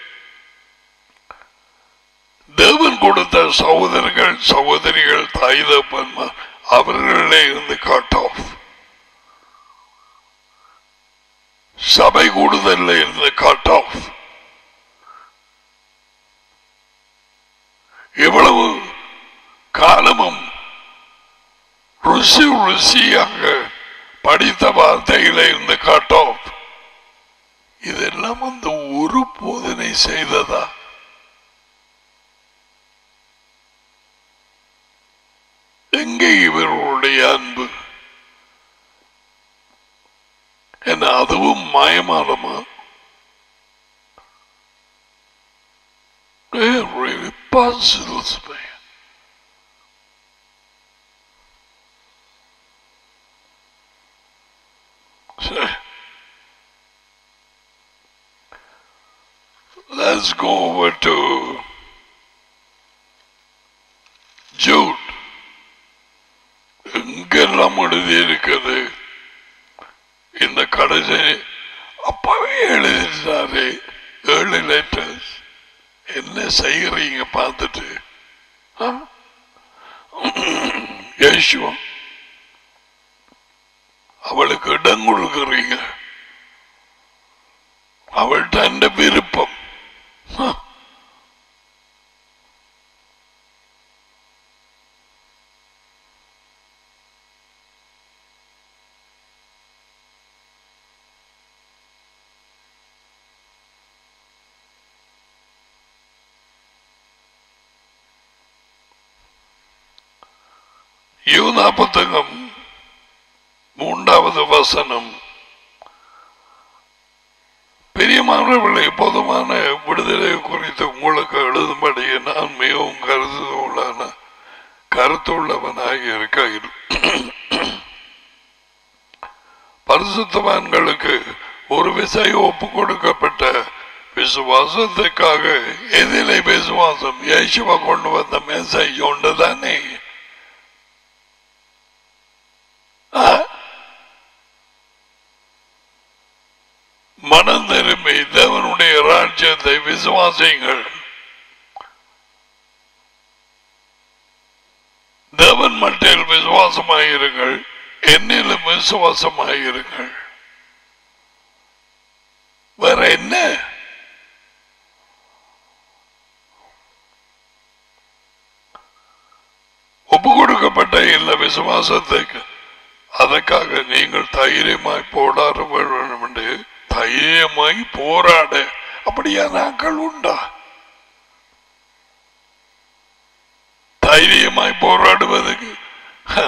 தேவன் கொடுத்த சகோதரர்கள் சகோதரிகள் தாய் தப்பன்மார் அவர்களே இருந்து கட் ஆஃப் சபை கூடுதல்ல இருந்து கட் ஆஃப் இவ்வளவு காலமும் ருசி ருசியாக படித்த வார்த்தையில இருந்து கட் ஆஃப் இதெல்லாம் அந்த ஒரு போதனை செய்ததா எங்கே இவர்களுடைய அன்பு என்ன அதுவும் மாயமானமா It really puzzles me. So, let's go over to Jude. எங்கெல்லாம் எழுதி இருக்குது இந்த கடைசி அப்பவே எழுதிட்டாரு ஏழு லெட்டர்ஸ் என்ன செய்யறீங்க பார்த்துட்டு ஆ? யேசுவா அவளுக்கு இடம் கொடுக்குறீங்க அவள் தந்த விருப்பம் ஆ. யூதா புத்தகம் மூன்றாவது வசனம் பெரியமானவர்களை பொதுவான விடுதலை குறித்து உங்களுக்கு எழுதும்படி நான் மிகவும் கருதுள்ளன கருத்துள்ளவனாக இருக்கையில் பரிசுத்தவான்களுக்கு ஒரு விசை ஒப்பு கொடுக்கப்பட்ட விசுவாசத்துக்காக எதிலே விசுவாசம் இயேசுவ கொண்டு வந்த மெசேஜ் ஒன்றுதானே ஆ? மனம் திரும்பி தேவனுடைய ராஜ்யத்தை விசுவாசியுங்கள் தேவன் மட்டில் விசுவாசமாயிருங்கள் என்னிலும் விசுவாசமாயிருங்கள் வேற என்ன ஒப்பு கொடுக்கப்பட்ட இந்த விசுவாசத்துக்கு அதற்காக நீங்கள் தைரியமாய் போராட வேண்டும் என்று தைரியமாய் போராட அப்படியா நாட்கள் உண்டா தைரியமாய் போராடுவதற்கு ஹ.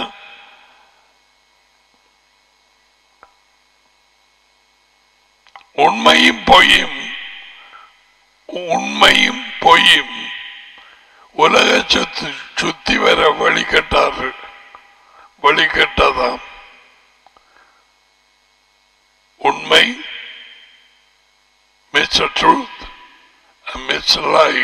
உண்மையும் பொய்யும் உண்மையும் பொய்யும் உலக சுத்தி சுத்தி வர வழிகட்டார்கள் வழிகட்டதாம் உண்மை மிச்ச ட்ரூத் மிச்ச லை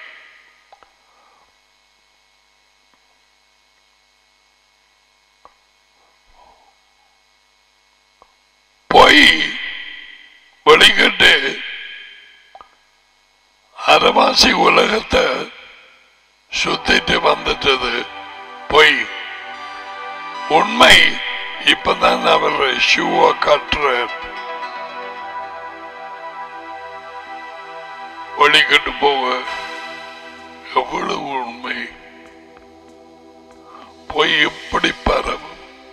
பொய் வெளிக்கிட்டு அரவாசி உலகத்தை சுத்திட்டு வந்துட்டது பொய் உண்மை இப்பதான் அவர் ஷூவை காட்டுறார் வழிகட்டு போக எவ்வளவு உண்மை பொய் எப்படி பரவும்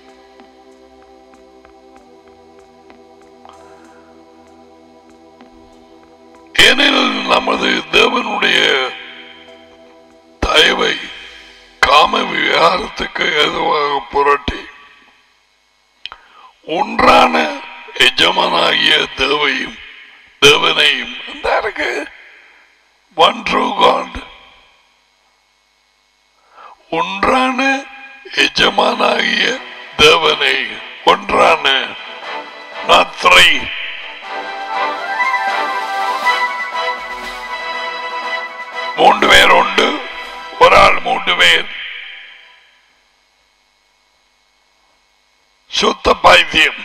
ஏனெனில் நமது தேவனுடைய தயவை காம விகாரத்துக்கு எதுவாக புரட்டி ஒன்றான எஜமானாகிய தேவையும் தேவனையும் அந்த இருக்கு ஒன் ட்ரூ காட் ஒன்றான எஜமானாகிய தேவனை ஒன்றான not three மூன்று பேர் உண்டு ஒரு ஆள் மூன்று பேர் சுத்த பைத்தியம்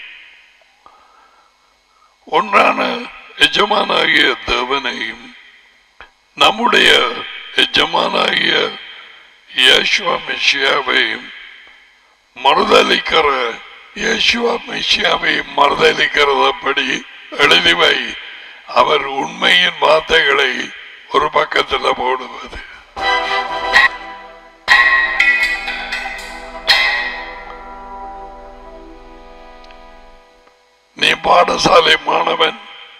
ஒன்றான எஜமானாகிய தேவனையும் நம்முடைய எஜமானாகிய இயேசுவ மெஷியாவையும் மறுதளிக்கிற இயேசுவ மெஷியாவையும் மறுதளிக்கிறதப்படி எழுதிவை அவர் உண்மையின் வார்த்தைகளை ஒரு பக்கத்தில் போடுவது நீ பாடசாலை மாணவன்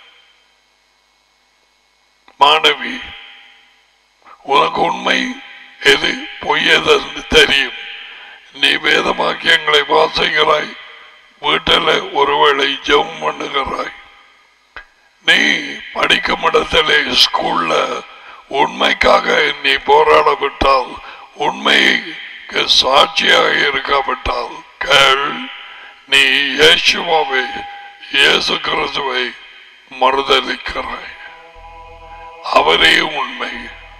மாணவி உனக்கு உண்மை எது பொய் எது என்று தெரியும் நீ வேதமாக்கியங்களை வாசிக்கிறாய் வீட்டில் ஒருவேளை ஜெபம் பண்ணுகிறாய் நீ படிக்கும் இடத்திலே ஸ்கூல்ல உண்மைக்காக நீ போராட விட்டால் உண்மைக்கு சாட்சியாக இருக்காவிட்டால் கேள் நீ இயேசுவாவை இயேசு கிறிஸ்துவை மறுதளிக்கிறாய் அவரே உண்மை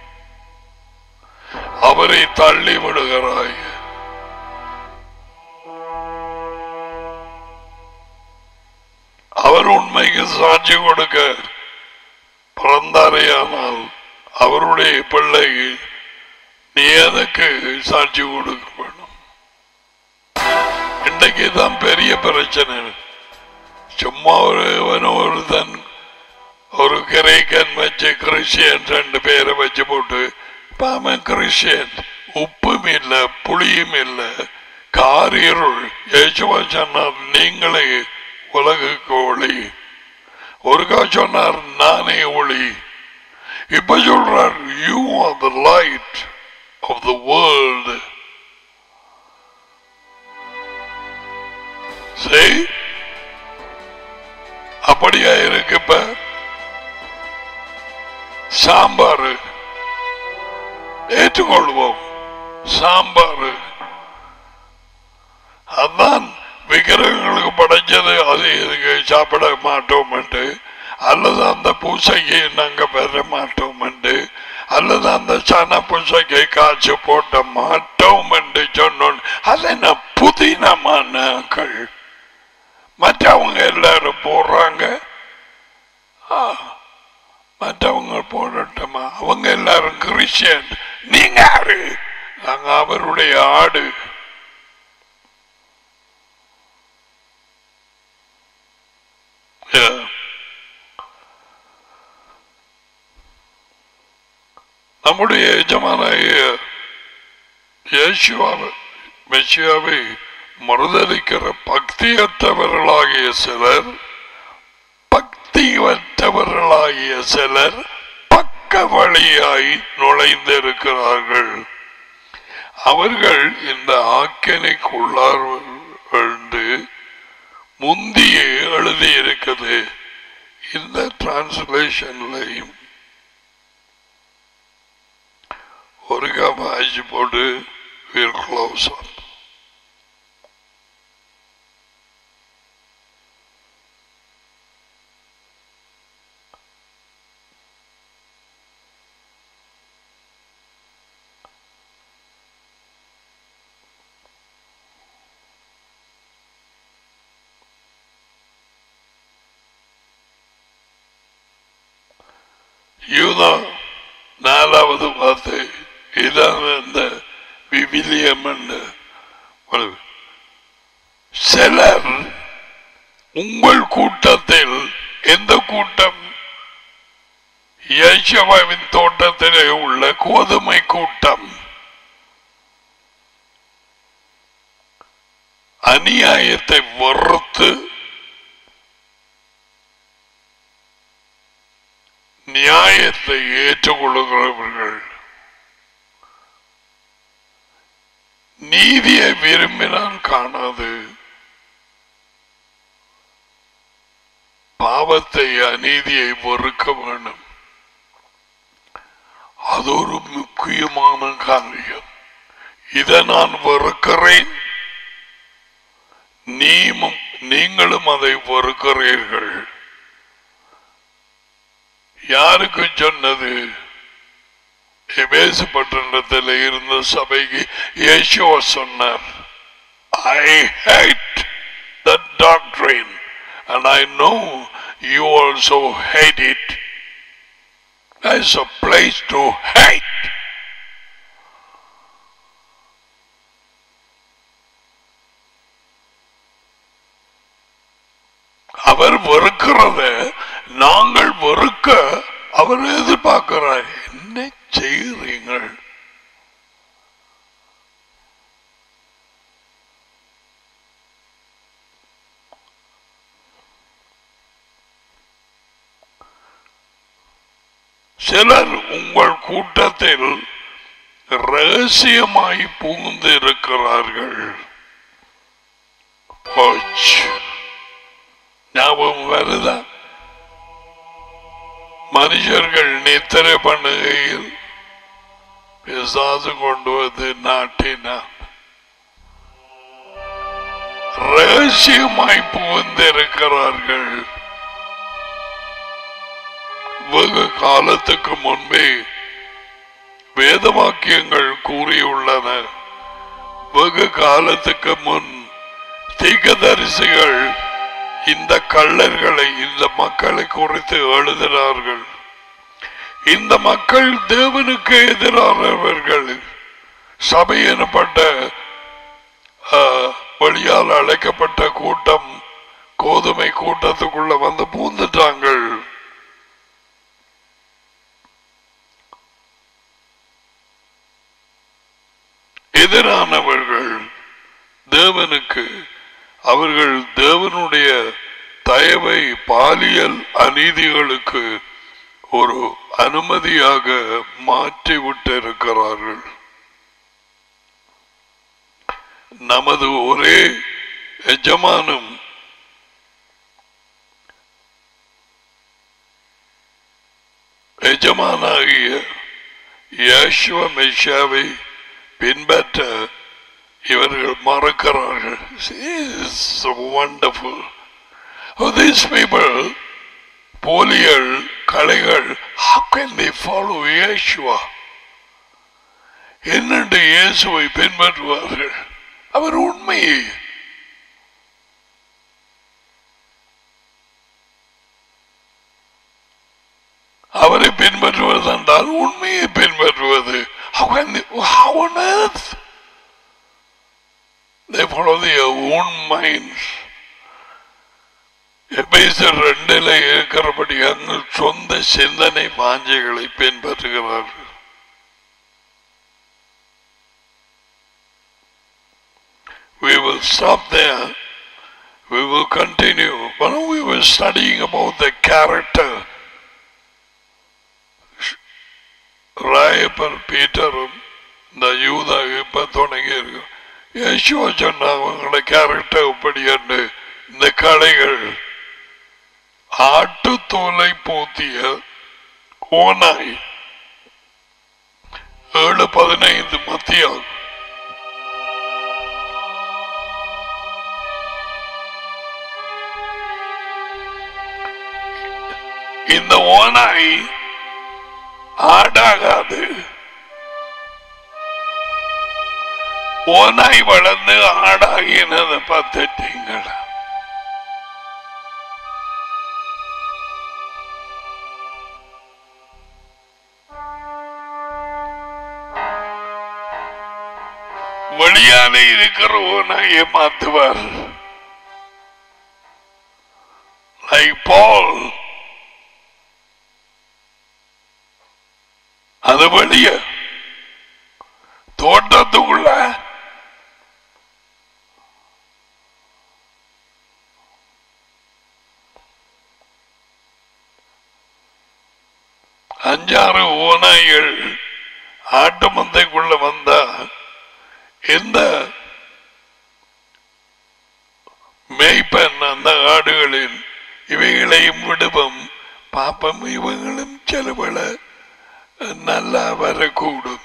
அவரை தள்ளி விடுகிறாய் அவர் உண்மைக்கு சாட்சி கொடுக்க பிறந்தாரையானால் அவருடைய பிள்ளை நீ எதற்கு சாட்சி கொடுக்க வேணும் இன்றைக்கு தான் பெரிய பிரச்சனை சும்மா ஒரு ஒருத்தன் ஒரு கிரேக்கன் வச்சு கிறிஸ்டியன் ரெண்டு பேரை வச்சு போட்டு பாம கிறிஸ்டியன் உப்பும் இல்லை புளியும் இல்லை காரிருள் ஏசுவா சொன்னார் நீங்களே உலகுக்கு ஒளி ஒருக்கா சொன்னார் நானே ஒளி இப்ப சொல்றார் you are the light of the world சரி அப்படியா இருக்கு இப்ப சாம்பார் ஏற்றுக்கொள்வோம் சாம்பார் அதான் விக்கிரகங்களுக்கு படைச்சது அது இதுக்கு சாப்பிட மாட்டோம் அல்லது அந்த பூசைக்கு நாங்க பெற மாட்டோம் அல்லது அந்த சன பூசைக்கு காய்ச்சி போட்ட மாட்டோம் என்று சொன்னோம் அது என்ன புதினமானாக்கள் மற்றவங்க எல்லாரும் போடுறாங்க ஆ, மற்றவங்க போடட்டுமா அவங்க எல்லாரும் கிறிஸ்டியன் நீங்க யாரு நாங்க அவருடைய ஆடு Yeah. நம்முடைய எஜமானாகிய இயேசுவாவை மெச்சியாவை மறுதளிக்கிற பக்தியற்றவர்களாகிய சிலர் பக்தியற்றவர்களாகிய சிலர் பக்க வழியாய் நுழைந்திருக்கிறார்கள் அவர்கள் இந்த ஆக்கினைக்குள்ளார்கள் என்று முந்தியே எழுதியிருக்கிறது இந்த டிரான்ஸ்லேஷன்லையும் ஒரு கப் ஆச்சு போட்டு we'll close up. யூதா நாலாவது வார்த்தை இதான் இந்த விவிலியம் என்று ஒரு சிலர் உங்கள் கூட்டத்தில் எந்த கூட்டம் யேசுவாவின் தோட்டத்திலே உள்ள கோதுமை கூட்டம் அநியாயத்தை வெறுத்து நியாயத்தை ஏற்றுக்கொள்கிறவர்கள் நீதியை விரும்பினால் காணாது பாவத்தை அநீதியை வெறுக்க வேண்டும் அது ஒரு முக்கியமான காரியம் இதை நான் வெறுக்கிறேன் நீயும் நீங்களும் அதை வெறுக்கிறீர்கள் யாருக்கு சொன்னது எபேசு பட்டணத்தில் இருந்த சபைக்கு இயேசுவ சொன்னார் I hate that doctrine and I know you also hate it. There's a place to hate. அவர் வெறுக்கிறத நாங்கள் வெறுக்க அவர் எதிர்பார்க்கிறார் என்ன செய்கிறீங்கள் சிலர் உங்கள் கூட்டத்தில் ரகசியமாய் புகுந்து இருக்கிறார்கள் போச்சு. ஞாபகம் வருதா மனுஷர்கள் நித்திரை பண்ணுகையில் பிசாசு கொண்டு வந்து நாட்டினான் ரகசியமாய் புகுந்திருக்கிறார்கள் வெகு காலத்துக்கு முன்பே வேதவாக்கியங்கள் கூறியுள்ளன வெகு காலத்துக்கு முன் தீர்க்கதரிசிகள் இந்த கள்ளர்களை இந்த மக்களை குறித்து எழுதினார்கள் இந்த மக்கள் தேவனுக்கு எதிரானவர்கள் சபை எனப்பட்ட ஆ, வழியால் அழைக்கப்பட்ட கூட்டம் கோதுமை கூட்டத்துக்குள்ள வந்து பூந்துட்டாங்கள் எதிரானவர்கள் தேவனுக்கு அவர்கள் தேவனுடைய தயவை பாலியல் அநீதிகளுக்கு ஒரு அனுமதியாக மாற்றி விட்டிருக்கிறார்கள் நமது ஒரே எஜமானும் எஜமானாகிய யேசுவ மெஷாவை பின்பற்ற இவர்கள் மறக்கிறார்கள் வண்டர்ஃபுல் these people போலிகள் கலைகள் how can they follow Yeshua என்னென்று இயேசுவை பின்பற்றுவார்கள் அவர் உண்மையை அவரை பின்பற்றுவது என்றால் உண்மையை பின்பற்றுவது How can they, how on earth? They follow their own minds. எபேசர் ரெண்டில் இருக்கிறபடி அங்கு சொந்த சிந்தனை வாஞ்சைகளை பின்பற்றுகிறார்கள் We will stop there. We will continue. When we were studying about the character Rayappar பீட்டரும் இந்த யூதா இப்ப தொடங்கி இருக்கு யேசுவ சொன்ன அவங்களோட கேரக்டர் இப்படி என்று இந்த கடைகள் ஆட்டு தோலை போத்திய ஓனாய் ஏழு பதினைந்து மத்தியம் இந்த ஓனாய் ஆடாகாது ஓனாய் வளர்ந்து ஆடாகினதை பார்த்துட்டீங்களா வெளியால இருக்கிற ஓனாயை மாத்துவார் லைக் பால் அது வெளிய தோட்டத்துக்குள்ள அஞ்சாறு ஓநாய்கள் ஆட்டு மந்தைக்குள்ள வந்தா எந்த மேய்ப்பன் அந்த ஆடுகளில் இவைகளையும் விடுவோம் பாப்பம் இவங்களும் செலவுல நல்லா வரக்கூடும்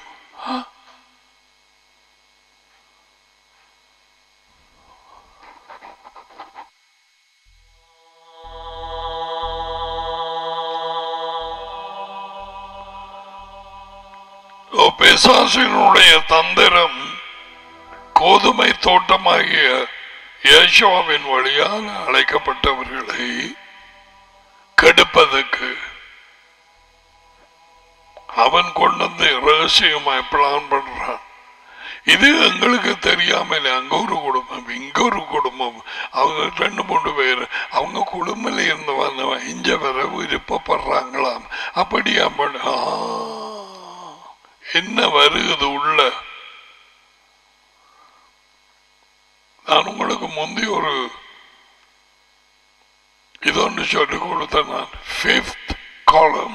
பிசாசினுடைய தந்திரம் கோதுமை தோட்டமாகிய யேசுவாவின் வழியால் அழைக்கப்பட்டவர்களை கெடுப்பதற்கு அவன் கொண்டு வந்து ரகசியமாய் பிளான் பண்றான் இது எங்களுக்கு தெரியாமல் அங்க ஒரு குடும்பம் இங்க ஒரு குடும்பம் அவங்க ரெண்டு மூணு பேர் அவங்க குடும்பம் இருந்து வந்தவன் இஞ்ச வர விருப்பப்படுறாங்களாம் அப்படியா பண்ண ஆ, என்ன வருகுது உள்ள நான் உங்களுக்கு முந்தி ஒரு இதொன்று சொல்லி கொடுத்தேன் நான் ஃபிஃப்த் காலம்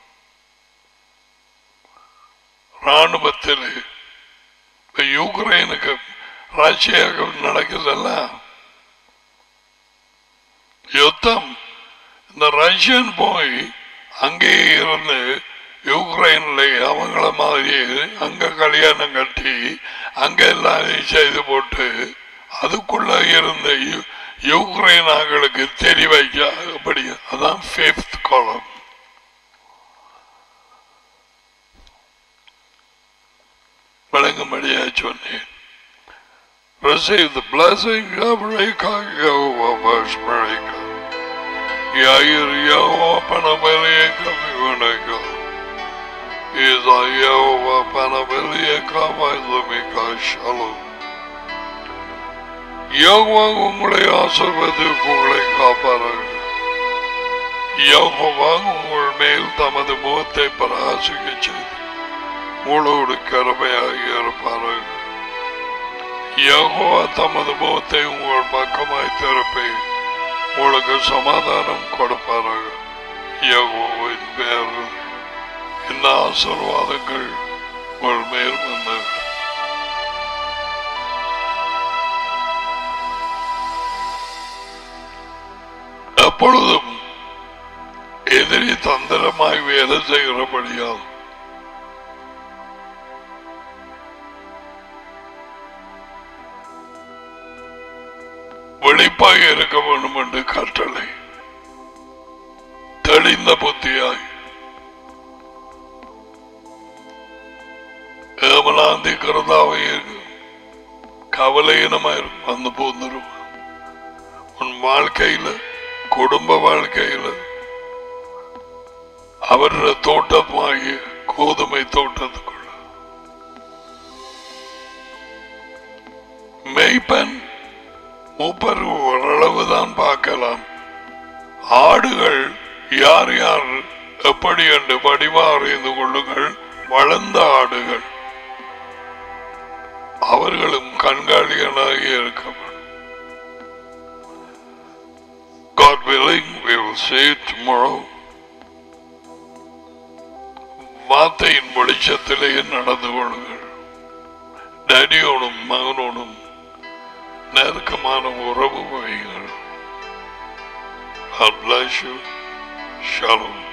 ராணுவத்தில் இப்ப யுக்ரைனுக்கு ரஷ்யாவுக்கு நடக்குதல்ல யுத்தம் இந்த ரஷ்யன் போய் அங்கேயே இருந்து யுக்ரைன்ல அவங்கள மாதிரி அங்க கல்யாணம் கட்டி அங்க எல்லாரையும் செய்து போட்டு அதுக்குள்ள இருந்த யு- யுக்ரைன் ஆகளுக்கு தெரி வைக்க அப்படி அதான் ஃபிஃப்த் காலம் விளங்கும்படியா சொன்னேன் Receive the blessing of Reka Yehovah Shmarika. Yair Yehovah Panabelieka Vivuneka. Isa Yehovah Panabelieka Vaizumika Shalom. Jehovah உங்களை ஆசிர்வதித்து உங்களை காப்பார்கள் யெகோவா உங்கள் மேல் தமது முகத்தை பிரகாசிக்க செய்து உங்களோடு கருமையாக இருப்பார்கள் யெகோவா தமது முகத்தை உங்கள் பக்கமாய் திறப்பை உங்களுக்கு சமாதானம் கொடுப்பார்கள் யெகோவாவின் பேரில் இந்த ஆசீர்வாதங்கள் உங்கள் மேல் வந்தது எப்பொழுதும் எதிரி தந்திரமாய் வேலை செய்கிறபடியால் தெளிவாக இருக்க வேண்டும் என்று கட்டளை தெளிந்த புத்தியாய் ஏமலாந்தி கருதாவை கவலையினமா இருக்கும் வந்து போந்துரும் உன் வாழ்க்கையில குடும்ப வாழ்க்கையில அவருடைய தோட்டமாகிய கோதுமை தோட்டத்துக்குள்ள மெய்ப்பன் மூப்பர் ஓரளவுதான் பார்க்கலாம் ஆடுகள் யார் யார் எப்படி என்று படிவா அறிந்து கொள்ளுங்கள் வளர்ந்த ஆடுகள் அவர்களும் கண்காணிகளாக இருக்க வேண்டும் God willing, we will see you tomorrow. வார்த்தையின் வெளிச்சத்திலே நடந்து கொள்ளுங்கள் டேடியோடும் மகனோடும் நெருக்கமான உறவு வையுங்கள் God bless you. Shalom.